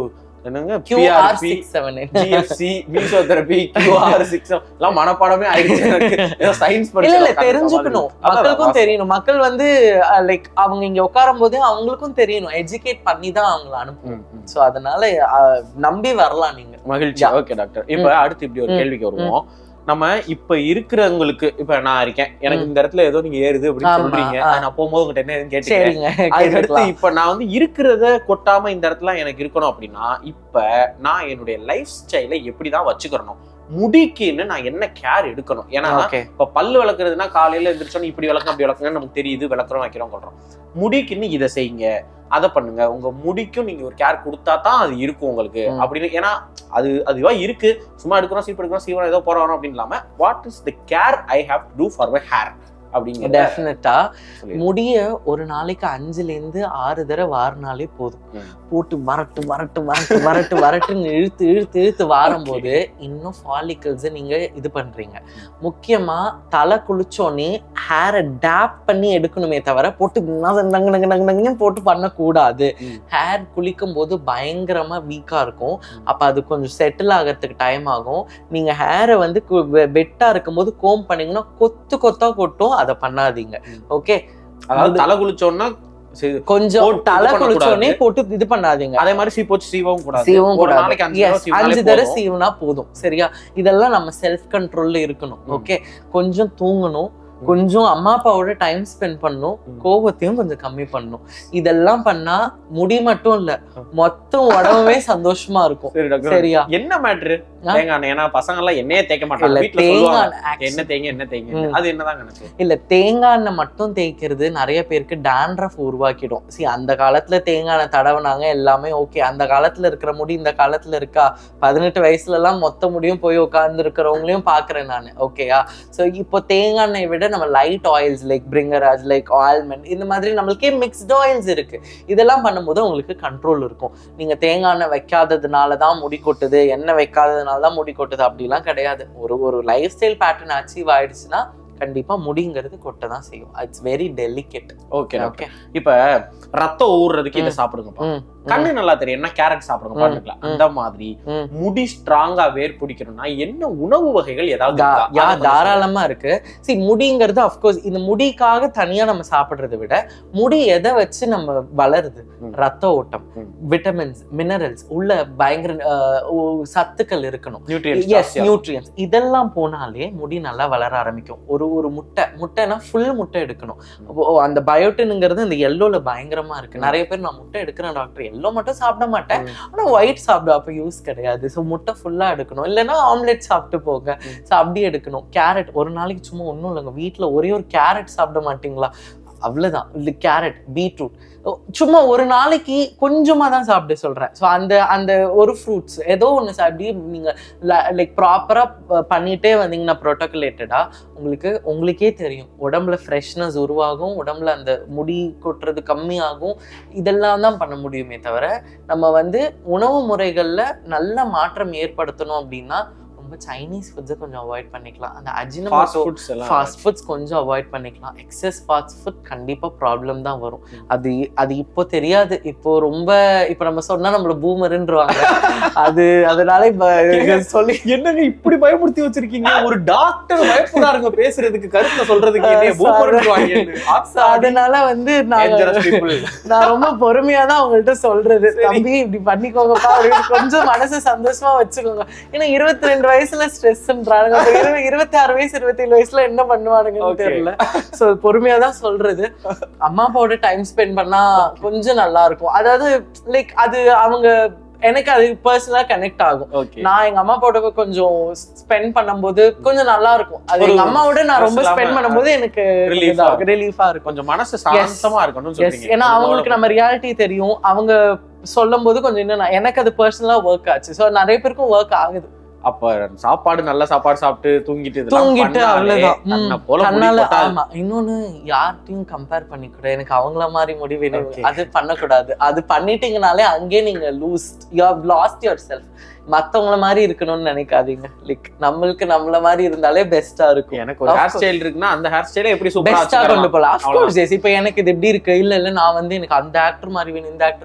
என்னங்க QR PRP, six seven GFC mesotherapy QR six எல்லாம் மனப்பாடமே ஆயிடுச்சு எனக்கு ஏதோ சயின்ஸ் இல்ல இல்ல தெரிஞ்சுக்கணும் மக்களுக்கும் தெரியணும் மக்கள் வந்து லைக் அவங்க இங்க உட்காரும் போதே அவங்களுக்கும் தெரியணும் எஜுகேட் பண்ணி தான் அவங்கள அனுப்பணும் சோ அதனால அஹ், நம்பி வரலாம் நீங்க மகிழ்ச்சி Yeah. ஓகே டாக்டர் இப்ப அடுத்து இப்படி ஒரு ம். கேள்விக்கு வருவோம் நம்ம இப்ப இருக்கிறவங்களுக்கு இப்ப நான் இருக்கேன் எனக்கு இந்த இடத்துல ஏதோ நீங்க ஏறுது அப்படின்னு ஆமா, சொல்றீங்க ஆ. நான் போகும்போது உங்ககிட்ட என்ன ஏதுன்னு கேட்டுக்கிறேன் சரிங்க அதுக்கடுத்து கேட்டுக்கலாம். இப்ப நான் வந்து இருக்கிறத கொட்டாம இந்த இடத்துல எனக்கு இருக்கணும் அப்படின்னா இப்ப நான் என்னுடைய லைஃப் ஸ்டைலை எப்படிதான் வச்சுக்கிறணும் முடிக்குன்னு நான் என்ன கேர் எடுக்கணும் ஏன்னா Okay. இப்ப பல்லு விளக்குறதுன்னா காலையில எந்திரிச்சோன்னு இப்படி விளக்கம் அப்படி விளக்குங்கன்னு நமக்கு தெரியுது விளக்குறோம் வைக்கிறோம் கொள்றோம் முடிக்குன்னு இதை செய்யுங்க அதை பண்ணுங்க உங்க முடிக்கும் நீங்க ஒரு கேர் கொடுத்தா தான் அது இருக்கும் உங்களுக்கு ம். அப்படின்னு ஏன்னா அது அதுவா இருக்கு சும்மா எடுக்கிறோம் சீப் எடுக்கிறோம் சீவனம் ஏதோ போற வரோம் அப்படின்னு இல்லாம what is the care I have to do for my hair அப்படிங்கிறத டெஃபினட்டா சொல்லி முடிய ஒரு நாளைக்கு அஞ்சுல இருந்து ஆறு தடவை வாரினாலே போதும் ம். போட்டு வரட்டு வரட்டு வரட்டு வரட்டு வரட்டுன்னு இழுத்து இழுத்து இழுத்து வாரும் போது இன்னும் ஃபாலிக்கல்ஸ் நீங்க இது பண்றீங்க முக்கியமா தலை குளிச்சோடனே ஹேரை டேப் பண்ணி எடுக்கணுமே தவிர போட்டு நங்க நங்க நங்க நங்க நங்கன்னு போட்டு பண்ணக்கூடாது ம். ஹேர் குளிக்கும் போது பயங்கரமா வீக்கா இருக்கும் அப்ப அது கொஞ்சம் செட்டில் ஆகிறதுக்கு டைம் ஆகும் நீங்க ஹேரை வந்து வெட்டா இருக்கும்போது கோம் பண்ணீங்கன்னா கொத்து கொத்தா கொட்டும் அதை பண்ணாதீங்க ம். ஓகே அதாவது தலை குளிச்சோன்னா சரி, கொஞ்சம் போட்டு இது தலை பண்ணக்கூடாது. குளிச்சோடனே போட்டு இது பண்ணாதீங்க அதே மாதிரி சீ போச்சு சீவவும் கூடாது சீவவும் ஒரு கூடாது. நாளைக்கு அஞ்சு Yes, தடவை சீவினாலே அஞ்சு தடவை போதும். சீவுனா போதும் சரியா இதெல்லாம் நம்ம செல்ஃப் கண்ட்ரோல்ல இருக்கணும் ம். ஓகே கொஞ்சம் தூங்கணும் ம். கொஞ்சம் அம்மா அப்பாவோட டைம் ஸ்பெண்ட் பண்ணணும் ம். கோபத்தையும் கொஞ்சம் கம்மி பண்ணணும் இதெல்லாம் பண்ணா முடி மட்டும் இல்ல ம். மொத்தம் உடம்புமே சந்தோஷமா இருக்கும் சரி டாக்டர் சரியா என்ன மேட்ரு ஆ? தேங்காய் எண்ணெய் ஏன்னா பசங்க எல்லாம் எண்ணெயே தேய்க்க மாட்டாங்க இல்ல வீட்டுல சொல்லுவாங்க தேங்காய் actually- என்ன தேங்க என்ன தேங்க ம். அது என்னதான் கணக்கு இல்ல தேங்காய் எண்ணெய் மட்டும் தேய்க்கிறது நிறைய பேருக்கு டேண்ட்ரஃப் உருவாக்கிடும் சி அந்த காலத்துல தேங்காய் எண்ணெய் தடவுனாங்க எல்லாமே ஓகே அந்த காலத்துல இருக்கிற முடி இந்த காலத்துல இருக்கா பதினெட்டு வயசுல எல்லாம் மொத்த முடியும் போய் உட்கார்ந்து இருக்கிறவங்களையும் பாக்குறேன் நான் ஓகேயா சோ இப்போ தேங்காய் எண்ணெயை விட நம்ம light oils like Bhringraj like ointment இந்த மாதிரி நம்மளுக்கே மிக்ஸ்டு ஆயில்ஸ் இருக்கு இதெல்லாம் பண்ணும்போது உங்களுக்கு கண்ட்ரோல் இருக்கும் நீங்க தேங்காய் எண்ணெய் வைக்காததுனால தான் முடி கொட்டுது எண்ணெய் வைக்காததுனால தான் முடி கொட்டுது அப்படிலாம் கிடையாது ஒரு ஒரு லைஃப் ஸ்டைல் பேட்டர்ன் அச்சீவ் ஆயிடுச்சுன்னா கண்டிப்பா முடிங்கிறது கொட்ட தான் செய்யும் it's very delicate okay okay இப்ப ரத்தம் ஊறுறதுக்கு இதை ம். சாப்பிடுங்கப்பா கண்ணு நல்லா தெரியும் என்ன கேரட் சாப்பிடுங்க ம். பாருங்களா ம். அந்த மாதிரி ம். முடி ஸ்ட்ராங்கா வேர் பிடிக்கணும்னா என்ன உணவு வகைகள் ஏதாவது தா- இருக்கா? யா அதை கொஞ்சம் தாராளமா இருக்கு சி முடிங்கிறது அஃப்கோர்ஸ் இந்த முடிக்காக தனியா நம்ம சாப்பிடுறதை விட முடி எதை வச்சு நம்ம வளருது ம். ரத்த ஓட்டம் ம். விட்டமின்ஸ் மினரல்ஸ் உள்ள பயங்கர அஹ், ஒ- சத்துக்கள் இருக்கணும் nutrients எஸ் ஜாஸ்தியா இருக்கும். நியூட்ரியன்ஸ் இதெல்லாம் போனாலே முடி நல்லா வளர ஆரம்பிக்கும் ஒரு ஒரு முட்டை முட்டைனா ஃபுல் முட்டை எடுக்கணும் அப்போ அந்த பயோட்டினுங்கிறது இந்த எல்லோல பயங்கரமா இருக்கு ம். நிறைய பேர் நான் முட்டை எடுக்கிறேன் டாக்டர் எல்லோ மட்டும் சாப்பிட மாட்டேன் ம். ஆனா ஒயிட் சாப்பிட அப்ப யூஸ் கிடையாது ஸோ முட்டை ஃபுல்லா எடுக்கணும் இல்லைன்னா ஆம்லெட் சாப்பிட்டு போங்க ம். ஸோ அப்படி எடுக்கணும் கேரட் ஒரு நாளைக்கு சும்மா ஒன்றும் இல்லைங்க வீட்ல ஒரே ஒரு கேரட் சாப்பிட மாட்டீங்களா அவ்வளவுதான் இந்த கேரட் பீட்ரூட் சும்மா ஒரு நாளைக்கு கொஞ்சமா தான் சாப்பிட சொல்றேன் ஸோ அந்த அந்த ஒரு ஃப்ரூட்ஸ் ஏதோ ஒன்று சாப்பிடி நீங்க லைக் ப்ராப்பரா பண்ணிட்டே வந்தீங்கன்னா ப்ரோட்டோகுலேட்டடா உங்களுக்கு உங்களுக்கே தெரியும் உடம்புல ஃப்ரெஷ்னஸ் உருவாகும் உடம்புல அந்த முடி கொட்டுறது கம்மியாகும் இதெல்லாம் தான் பண்ண முடியுமே தவிர நம்ம வந்து உணவு முறைகள்ல நல்ல மாற்றம் ஏற்படுத்தணும் அப்படின்னா ரொம்ப சைனீஸ் ஃபுட்ஸை கொஞ்சம் அவாய்ட் பண்ணிக்கலாம் அந்த fast அஜினமோட்டோ foods எல்லாம் ஃபாஸ்ட் ஃபுட்ஸ் கொஞ்சம் அவாய்ட் பண்ணிக்கலாம் எக்ஸஸ் ஃபாஸ்ட் ஃபுட் கண்டிப்பா ப்ராப்ளம் தான் வரும் ம். அது அது இப்போ தெரியாது இப்போ ரொம்ப இப்போ நம்ம சொன்னா நம்மள பூமருன்றுவாங்க அது அதனால இப்ப சொல்லி என்னங்க இப்படி பயமுறுத்தி வச்சிருக்கீங்க ஒரு டாக்டர் பயப்படாருங்க பேசுறதுக்கு கருத்தை சொல்றதுக்கு ஆ, என்னைய sorry. பூமருன்றுவாங்கன்னு. So, ஆத்தாடி. அதனால வந்து நான் Dangerous people. நான் ரொம்ப பொறுமையா தான் அவங்கள்ட்ட சொல்றது சரி. தம்பி இப்படி பண்ணிக்கோங்கப்பா அப்படின்னு கொஞ்சம் மனசு சந்தோஷமா வச்சுக்கோங்க ஏன்னா இருபத்தி ரெண்டு வயசுல ஸ்ட்ரெஸ்ன்றாங்க இருபத்தி ஆறு வயசு இருபத்தேழு வயசுல என்ன பண்ணுவானுங்கன்னு Okay. தெரியல சோ பொறுமையா தான் சொல்றது அம்மா அப்பாவோட டைம் ஸ்பெண்ட் பண்ணா கொஞ்சம் நல்லா இருக்கும் அதாவது லைக் அது அவங்க எனக்கு அது பர்சனலா கனெக்ட் ஆகும் Okay. நான் எங்க அம்மா அப்பாவோட கொஞ்சம் ஸ்பெண்ட் பண்ணும்போது கொஞ்சம் நல்லா இருக்கும் அது ஒரு எங்க அம்மாவோட நான் ரொம்ப stress ஸ்பெண்ட் இல்லாம பண்ணும்போது எனக்கு relief ஆ இருக்கும். ரிலீஃபா இருக்கும் கொஞ்சம் மனசு சாந்தமா இருக்கணும்னு எஸ் சொல்றீங்க ஏன்னா அவங்களுக்கு நம்ம ரியாலிட்டி தெரியும் அவங்க சொல்லும் போது கொஞ்சம் இன்னும் நான்- எனக்கு அது பர்சனலா ஒர்க் ஆச்சு சோ நிறைய பேருக்கும் ஒர்க் ஆகுது அப்ப சாப்பாடு நல்ல சாப்பாடு சாப்பிட்டு தூங்கிட்டு இதெல்லாம் தூங்கிட்டு பண்ணாலே அவ்வளவுதான். ம். தன்னை போல முடி அதனால கொட்டாது. ஆமா இன்னொன்னு யார்ட்டையும் கம்பேர் பண்ணிக்கூட எனக்கு அவங்கள மாதிரி முடிவு Okay. அது பண்ணக்கூடாது அது பண்ணிட்டீங்கனாலே அங்கேயே நீங்க lose you have lost yourself மத்தவங்கள மாதிரி இருக்கணும்னு நினைக்காதீங்க லைக் நம்மளுக்கு நம்மள மாதிரி இருந்தாலே பெஸ்டா இருக்கும் எனக்கு ஒரு Of ஹேர் course. ஸ்டைல் இருக்குன்னா அந்த ஹேர் ஸ்டைலை எப்படி சூப்பரா பெஸ்டா கொண்டு வச்சுக்கலாம் போலாம் அவ்வளவுதான். அஃப்கோர்ஸ் எஸ் இப்போ எனக்கு இது எப்படி இருக்கு இல்ல இல்ல நான் வந்து எனக்கு அந்த ஆக்டர் மாதிரி வேணும் இந்த ஆக்டர்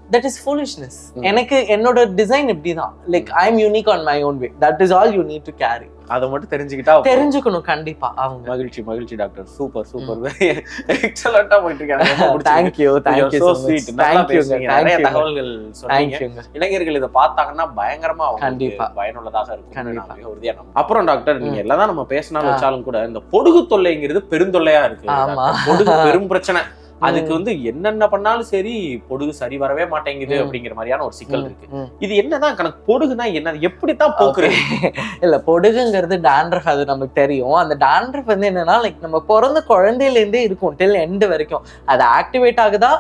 தட் இஸ் ஃபூலிஷ்னஸ் ம். எனக்கு என்னோட டிசைன் இப்படிதான் like I am unique on my own way that is all you need to carry அதை மட்டும் தெரிஞ்சுக்கிட்டா போதும். தெரிஞ்சுக்கணும் கண்டிப்பா அவங்க மகிழ்ச்சி மகிழ்ச்சி டாக்டர் சூப்பர் சூப்பர் எக்ஸலண்டா போயிட்டு இருக்காங்க ரொம்ப பிடிச்சிருக்கு. Thank you thank you so so sweet. much நல்லா தேங்க்யூங்க பேசுனீங்க. நிறைய தேங்க்யூ தகவல்கள் சொன்னீங்க தேங்க்யூங்க இளைஞர்கள் இதை பார்த்தாங்கன்னா பயங்கரமா அவங்களுக்கு கண்டிப்பா. பயனுள்ளதாக இருக்கும் கண்டிப்பா. நான் மிக உறுதியா நம்புறேன். அப்புறம் டாக்டர் நீங்க ம். எல்லாம் நம்ம பேசினாலும் ஆ. வச்சாலும் கூட இந்த பொடுகு தொல்லைங்கிறது பெருந்தொல்லையா இருக்கு ஆமா. டாக்டர். பொடுகு பெரும் பிரச்சனை அதுக்கு வந்து என்னென்ன பண்ணாலும் சரி பொடுகு சரி வரவே மாட்டேங்குது ம். அப்படிங்கிற மாதிரியான ஒரு சிக்கல் இருக்கு ம். இது என்னதான் கணக்கு பொடுகுனா என்ன எப்படித்தான் போக்குறது இல்ல பொடுகுங்கிறது டாண்ட்ரஃப் அது நமக்கு தெரியும் அந்த டாண்ட்ரஃப் வந்து என்னன்னா லைக் நம்ம பிறந்த குழந்தையில இருந்தே இருக்கும் டில் எண்டு வரைக்கும் அது ஆக்டிவேட் ஆகுதா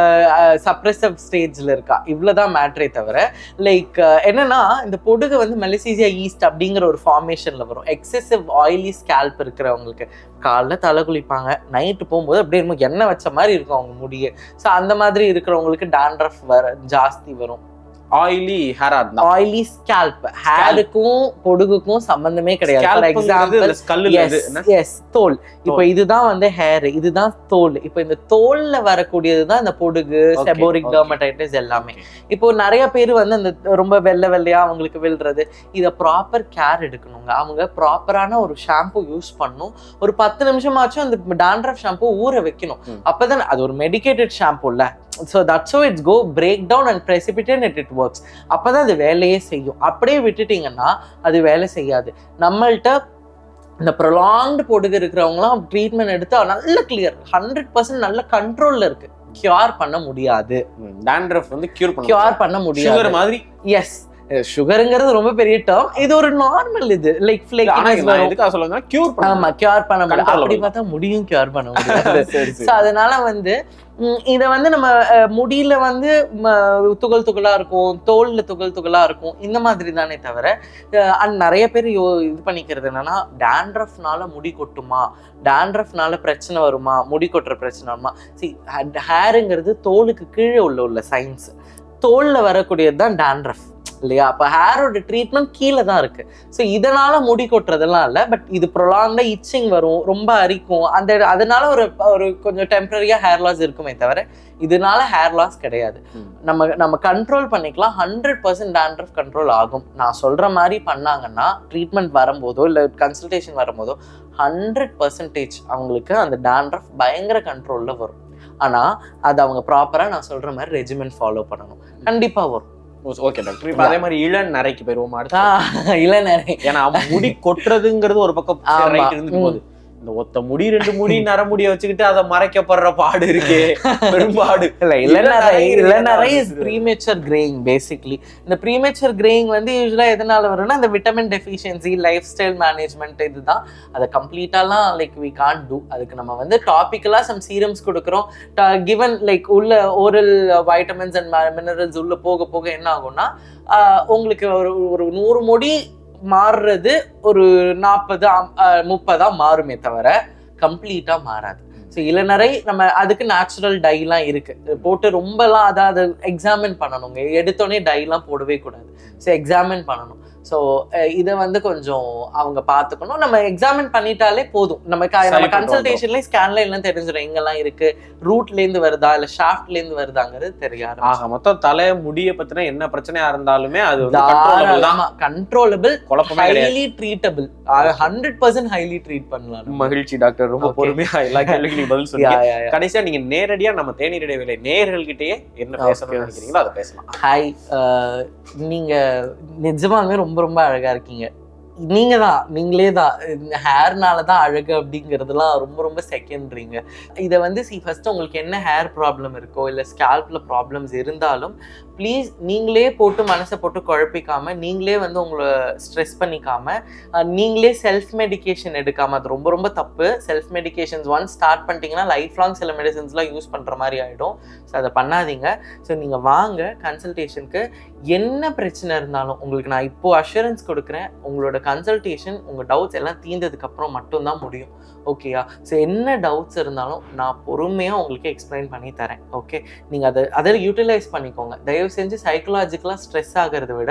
சப்ரெசிவ் ஸ்டேஜ்ல இருக்கா இவ்வளவுதான் மேட்ரே தவிர லைக் என்னன்னா இந்த பொடுகு வந்து மெலிசீசியா ஈஸ்ட் அப்படிங்கிற ஒரு ஃபார்மேஷன்ல வரும் எக்ஸசிவ் ஆயிலி ஸ்கேல்ப் இருக்கிறவங்களுக்கு காலைல தலை குளிப்பாங்க நைட்டு போகும்போது அப்படியே என்னமோ எண்ணெய் வச்ச மாதிரி இருக்கும் அவங்க முடிய ஸோ அந்த மாதிரி இருக்கிறவங்களுக்கு டாண்ட்ரஃப் வர ஜாஸ்தி வரும் ஆயிலி ஹேரா இருந்தா ஆயிலி ஸ்கேல்ப் ஹேருக்கும் பொடுகுக்கும் சம்பந்தமே கிடையாது ஃபார் எக்ஸாம்பிள் ஸ்கல்லுல இது என்ன? எஸ் தோல் இப்போ இதுதான் வந்து ஹேர் இதுதான் தோல் இப்போ இந்த தோல்ல வரக்கூடியது தான் இந்த பொடுகு Okay, செபோரிக் okay. டெர்மடைட்டிஸ் எல்லாமே இப்போ நிறைய பேர் வந்து அந்த ரொம்ப வெள்ளை வெள்ளையா அவங்களுக்கு விழுறது இதை ப்ராப்பர் கேர் எடுக்கணுங்க அவங்க ப்ராப்பரான ஒரு ஷாம்பு யூஸ் பண்ணும் ஒரு பத்து நிமிஷமாச்சும் அந்த டாண்ட்ரஃப் ஷாம்பு ஊற வைக்கணும் ம். அப்பதான் அது ஒரு மெடிக்கேட்டட் ஷாம்பு இல்ல so that's it's go break down and precipitate it it works அப்பதான் அது வேலையே செய்யும் அப்படியே விட்டுட்டீங்கன்னா அது வேலை செய்யாது நம்மள்ட்ட இந்த ப்ரொலாங்டு பொடுகு இருக்கிறவங்களாம் ட்ரீட்மெண்ட் எடுத்து நல்ல கிளியர் ஹண்ட்ரட் பர்சன்ட் நல்ல கண்ட்ரோல்ல இருக்கு கியூர் பண்ண முடியாது டாண்ட்ரஃப் வந்து கியூர் பண்ண கியூர் பண்ண சுகர் முடியாது மாதிரி எஸ் சுகருங்கிறது ரொம்ப பெரிய டேர்ம் இது ஒரு நார்மல் இது லைக் ஆனா ஃபிளேக் இது நான் எதுக்காக சொல்லுங்க கியூர் பண்ண ஆமா கியூர் பண்ண முடியாது Control அப்படி பண்ணலாம். பார்த்தா முடியும் கியூர் பண்ண முடியாது சரி சரி ஸோ அதனால வந்து ம், இத வந்து நம்ம அஹ், முடியில வந்து ம, துகள் துகளா இருக்கும் தோல்ல துகள் துகளா இருக்கும் இந்த மாதிரி தானே தவிர அஹ், and நிறைய பேர் யோ இது பண்ணிக்கிறது என்னன்னா டேண்ட்ரஃப்னால முடி கொட்டுமா டேண்ட்ரஃப்னால பிரச்சனை வருமா முடி கொட்டுற பிரச்சனை வருமா சி ஹேருங்கிறது தோலுக்கு கீழே உள்ள உள்ள சயின்ஸ் தோல்ல வரக்கூடியது தான் டேண்ட்ரஃப் இல்லையா அப்ப ஹேரோட ட்ரீட்மெண்ட் கீழே தான் இருக்கு ஸோ இதனால முடி கொட்டுறதெல்லாம் இல்லை பட் இது ப்ரொலாங்டா இச்சிங் வரும் ரொம்ப அரிக்கும் அந்த அதனால ஒரு ஒரு கொஞ்சம் டெம்பரரியா ஹேர் லாஸ் இருக்குமே தவிர இதனால ஹேர் லாஸ் கிடையாது ம். நம்ம நம்ம கண்ட்ரோல் பண்ணிக்கலாம் ஹண்ட்ரட் பர்சன்ட் டேண்ட்ரஃப் கண்ட்ரோல் ஆகும் நான் சொல்ற மாதிரி பண்ணாங்கன்னா ட்ரீட்மெண்ட் வரும்போதோ இல்லை கன்சல்டேஷன் வரும்போதோ ஹண்ட்ரட் பர்சன்டேஜ் அவங்களுக்கு அந்த டேண்ட்ரஃப் பயங்கர கண்ட்ரோல்ல வரும் ஆனா அது அவங்க ப்ராப்பரா நான் சொல்ற மாதிரி ரெஜிமெண்ட் ஃபாலோ பண்ணணும் கண்டிப்பா வரும் ஓகே டாக்டர் இப்போ அதே மாதிரி இளம் நரைக்கு போயிருவோம் அடுத்து ஆஹ் இல்ல நிறைய ஏன்னா முடி கொட்டுறதுங்கிறது ஒரு பக்கம் ஆமா. ரைட் இருந்துட்டு ம். போகுது இந்த ஒத்த முடி ரெண்டு முடி நரமுடிய வச்சுக்கிட்டு அதை மறைக்கப்படுற பாடு இருக்கே பெரும்பாடு இல்ல இளநரை இளநரை இளநரை இருக்கு. இஸ் ப்ரீமேச்சர் கிரேயிங் பேசிக்லி இந்த ப்ரீமேச்சர் கிரேயிங் வந்து யூஸ்வலா எதனால வரும்னா இந்த vitamin deficiency lifestyle management இதுதான் அதை கம்ப்ளீட்டாலாம் லைக் வி கான் டூ அதுக்கு நம்ம வந்து டாபிக்கலாக சம் சீரம்ஸ் கொடுக்குறோம் கிவன் லைக் உள்ள ஓரல் வைட்டமின்ஸ் அண்ட் மினரல்ஸ் உள்ள போக போக என்ன ஆகும்னா ஆஹ் உங்களுக்கு ஒரு ஒரு நூறு முடி மாறுறது ஒரு நாற்பது முப்பதா மாறுமே தவிர கம்ப்ளீட்டா மாறாது ஸோ இளநரை நம்ம அதுக்கு நேச்சுரல் டைலாம் இருக்கு இது போட்டு ரொம்பலாம் அதை அதை எக்ஸாமின் பண்ணணுங்க எடுத்தோடனே டைலாம் போடவே கூடாது ஸோ எக்ஸாமின் பண்ணணும் ஸோ இதை வந்து கொஞ்சம் அவங்க பார்த்துக்கணும் நம்ம எக்ஸாமின் பண்ணிட்டாலே போதும் நம்ம க- நம்ம சரி, கன்சல்டேஷன்லேயே ஸ்கேன்ல எல்லாம் தெரிஞ்சிடும் எங்கெல்லாம் இருக்கு ரூட்லேருந்து வருதா இல்லை ஷாஃப்ட்லேருந்து வருதாங்கிறது தெரியாது ஆக மொத்தம் தலை முடிய பத்தின என்ன பிரச்சனையா இருந்தாலுமே அது வந்து controllable தான் கண்ட்ரோலபிள் குழப்பமே கிடையாது highly treatable hundred percent highly treat பண்ணலாம் மகிழ்ச்சி டாக்டர் ரொம்ப Okay. பொறுமையா எல்லா கேள்விக்கும் பதில் Yeah, சொன்னீங்க yeah, yeah. கடைசியா நீங்க நேரடியா நம்ம தேநீர் இடைவேளை நேயர்கள்கிட்டயே என்ன பேசணும்னு Okay. நினைக்கிறீங்களோ அதை பேசலாம் ஹாய் அஹ், நீங்க நிஜமாலுமே ரொம்ப ரொம்ப அழகா இருக்கீங்க நீங்க தான் நீங்களே தான் ஹேர்னால தான் அழகு அப்படிங்கிறதுலாம் ரொம்ப ரொம்ப செகண்ட்ரிங்க இதை வந்து சி ஃபர்ஸ்ட் உங்களுக்கு என்ன ஹேர் ப்ராப்ளம் இருக்கோ இல்லை ஸ்கேல்ப்ல ப்ராப்ளம்ஸ் இருந்தாலும் ப்ளீஸ் நீங்களே போட்டு மனசை போட்டு குழப்பிக்காம நீங்களே வந்து உங்களை ஸ்ட்ரெஸ் பண்ணிக்காம அஹ், நீங்களே செல்ஃப் மெடிகேஷன் எடுக்காம அது ரொம்ப ரொம்ப தப்பு செல்ஃப் மெடிகேஷன்ஸ் ஒன் ஸ்டார்ட் பண்ணிட்டீங்கன்னா லைஃப் லாங் சில மெடிசன்ஸ்லாம் யூஸ் பண்ற மாதிரி ஆயிடும் ஸோ அதை பண்ணாதீங்க ஸோ நீங்க வாங்க கன்சல்டேஷனுக்கு என்ன பிரச்சனை இருந்தாலும் உங்களுக்கு நான் இப்போ அஷூரன்ஸ் கொடுக்குறேன் உங்களோட கன்சல்டேஷன் உங்கள் டவுட்ஸ் எல்லாம் தீர்ந்ததுக்கு அப்புறம் மட்டும்தான் முடியும் ஓகேயா ஸோ என்ன டவுட்ஸ் இருந்தாலும் நான் பொறுமையாக உங்களுக்கு எக்ஸ்பிளைன் பண்ணி தரேன் ஓகே நீங்கள் அதை அதை யூட்டிலைஸ் பண்ணிக்கோங்க தயவு செஞ்சு சைக்கலாஜிக்கலாக ஸ்ட்ரெஸ் ஆகிறத விட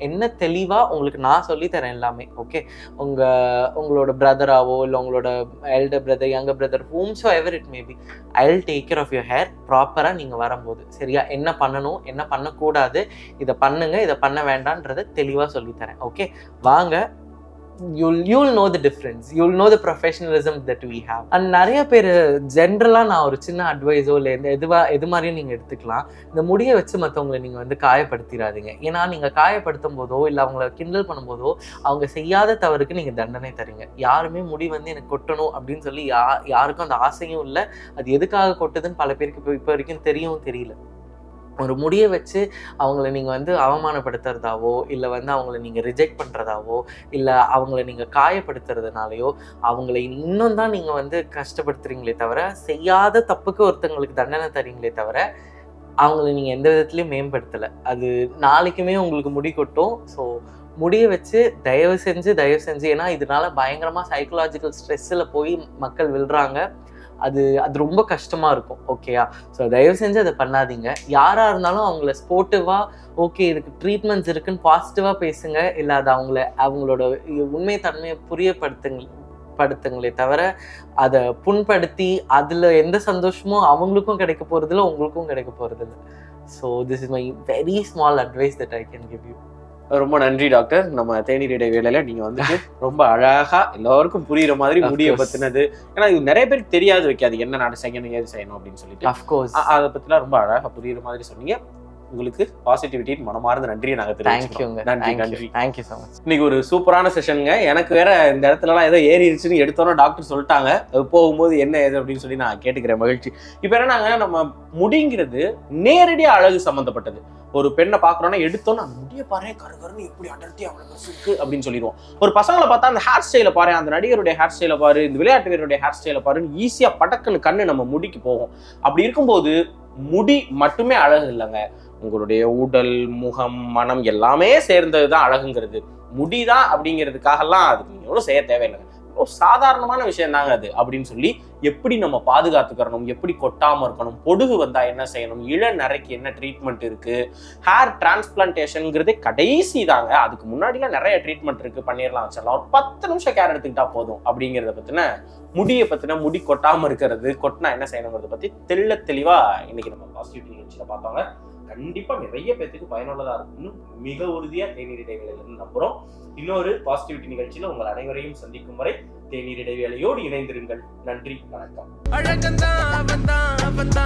என்ன தெளிவாக உங்களுக்கு நான் சொல்லித்தரேன் எல்லாமே ஓகே உங்கள் உங்களோட பிரதராவோ இல்லை உங்களோட elder brother younger brother whom so ever it maybe I will take care of your hair ப்ராப்பராக நீங்கள் வரும்போது சரியா என்ன பண்ணணும் என்ன பண்ணக்கூடாது இதை பண்ணுங்க இதை பண்ண வேண்டான்றதை தெளிவாக சொல்லித்தரேன் ஓகே வாங்க you'll you'll know the difference you'll know the professionalism that we have and நிறைய பேர் ஜென்ரலாக நான் ஒரு சின்ன அட்வைஸோ இல்லை எந்த எதுவா எது மாதிரியும் நீங்கள் எடுத்துக்கலாம் இந்த முடியை வச்சு மற்றவங்களை நீங்கள் வந்து காயப்படுத்திடாதீங்க ஏன்னா நீங்கள் காயப்படுத்தும் போதோ இல்லை அவங்கள கிண்டல் பண்ணும்போதோ அவங்க செய்யாத தவறுக்கு நீங்கள் தண்டனை தரீங்க யாருமே முடி வந்து எனக்கு கொட்டணும் அப்படின்னு சொல்லி யா யாருக்கும் அந்த ஆசையும் இல்லை அது எதுக்காக கொட்டுதுன்னு பல பேருக்கு இப்போ இப்போ வரைக்கும் தெரியவும் தெரியல ஒரு முடியை வச்சு அவங்கள நீங்கள் வந்து அவமானப்படுத்துறதாவோ இல்லை வந்து அவங்கள நீங்கள் ரிஜெக்ட் பண்ணுறதாவோ இல்லை அவங்கள நீங்கள் காயப்படுத்துறதுனாலையோ அவங்கள இன்னும் தான் நீங்கள் வந்து கஷ்டப்படுத்துறீங்களே தவிர செய்யாத தப்புக்கு ஒருத்தங்களுக்கு தண்டனை தரீங்களே தவிர அவங்கள நீங்கள் எந்த விதத்துலையும் மேம்படுத்தலை அது நாளைக்குமே உங்களுக்கு முடி கொட்டும் ஸோ முடிய வச்சு தயவு செஞ்சு தயவு செஞ்சு ஏன்னா இதனால பயங்கரமாக சைக்கலாஜிக்கல் ஸ்ட்ரெஸ்ஸில் போய் மக்கள் விழுறாங்க அது அது ரொம்ப கஷ்டமா இருக்கும் ஓகேயா ஸோ தயவு செஞ்சு அதை பண்ணாதீங்க யாரா இருந்தாலும் அவங்கள ஸ்போர்ட்டிவா ஓகே இதுக்கு ட்ரீட்மெண்ட்ஸ் இருக்குன்னு பாசிட்டிவா பேசுங்க இல்லை அது அவங்கள அவங்களோட உண்மை தன்மையை புரியப்படுத்துங்க படுத்துங்களே தவிர அதை புண்படுத்தி அதுல எந்த சந்தோஷமும் அவங்களுக்கும் கிடைக்க போறதில்ல உங்களுக்கும் கிடைக்க போறதில்ல so this is my very small advice that I can give you ரொம்ப நன்றி டாக்டர் நம்ம தேநீர் இடைவேளையில நீங்க வந்துட்டு ரொம்ப அழகா எல்லாருக்கும் புரியுற மாதிரி Of முடிய course. பத்தினது ஏன்னா இது நிறைய பேருக்கு தெரியாது வைக்காது என்ன நாடு செய்யணும் ஏது செய்யணும் அப்படின்னு சொல்லிட்டு அஃப்கோர்ஸ் அ- அதை பத்திலாம் ரொம்ப அழகா புரியுற மாதிரி சொன்னீங்க உங்களுக்கு பாசிட்டிவிட்டியின் மனமார்ந்த நன்றியை நாங்க தெரிவிச்சுக்கிறோம் தேங்க்யூங்க நன்றி தேங்க்யூ நன்றி தேங்க்யூ ஸோ மச் இன்னைக்கு ஒரு சூப்பரான செஷனுங்க எனக்கு வேற இந்த இடத்துலலாம் ஏதோ ஏறிடுச்சுன்னு எடுத்தோன்னே டாக்டர் சொல்லிட்டாங்க அது போகும்போது என்ன ஏது அப்படின்னு சொல்லி நான் கேட்டுக்கிறேன் மகிழ்ச்சி இப்போ என்னன்னாங்க நம்ம முடிங்கிறது நேரடியாக அழகு சம்மந்தப்பட்டது ஒரு பெண்ணை பார்க்குறோன்னா எடுத்தோன்னே அந்த முடிய பாரு கரு கருன்னு எப்படி அடர்த்தி அவ்வளோ இருக்கு அப்படின்னு சொல்லிடுவோம் ஒரு பசங்களை பார்த்தா அந்த ஹேர் ஸ்டைலை பாரு அந்த நடிகருடைய ஹேர் ஸ்டைலை பாரு இந்த விளையாட்டு வீரருடைய ஹேர் ஸ்டைலை பாருன்னு ஈஸியாக படக்குன்னு கண்ணு நம்ம முடிக்கு போகும் அப்படி இருக்கும்போது முடி மட்டுமே அழகு இல்லைங்க உங்களுடைய உடல் முகம் மனம் எல்லாமே சேர்ந்தது தான் அழகுங்கிறது முடிதான் அப்படிங்கிறதுக்காகலாம் அதுக்கு நீங்க எவ்வளவு செய்ய தேவையில்லைங்க ஒரு சாதாரணமான விஷயம் தாங்க அது அப்படின்னு சொல்லி எப்படி நம்ம பாதுகாத்துக்கிறணும் எப்படி கொட்டாம இருக்கணும் பொடுகு வந்தா என்ன செய்யணும் இளநரைக்கு என்ன ட்ரீட்மெண்ட் இருக்கு ஹேர் டிரான்ஸ்பிளான்டேஷன்ங்கிறதே கடைசி தாங்க அதுக்கு முன்னாடிலாம் நிறைய ட்ரீட்மெண்ட் இருக்கு பண்ணிடலாம் வச்சிடலாம் ஒரு பத்து நிமிஷம் கேர் எடுத்துக்கிட்டா போதும் அப்படிங்கிறத பத்தின முடியை பத்தின முடி கொட்டாம இருக்கிறது கொட்டினா என்ன செய்யணுங்கிறத பத்தி தெள்ள தெளிவா இன்னைக்கு நம்ம பாசிட்டிவ் நிகழ்ச்சியில பார்த்தோங்க கண்டிப்பா நிறைய பேத்துக்கு பயனுள்ளதா இருக்கும்னு மிக உறுதியா தேநீர் இடைவேளையில இருந்து நம்புறோம் இன்னொரு பாசிட்டிவிட்டி நிகழ்ச்சியில உங்கள் அனைவரையும் சந்திக்கும் வரை தேநீர் இடைவேளையோடு இணைந்திருங்கள் நன்றி வணக்கம் அழகந்தான் அவன்தான் அவன்தான்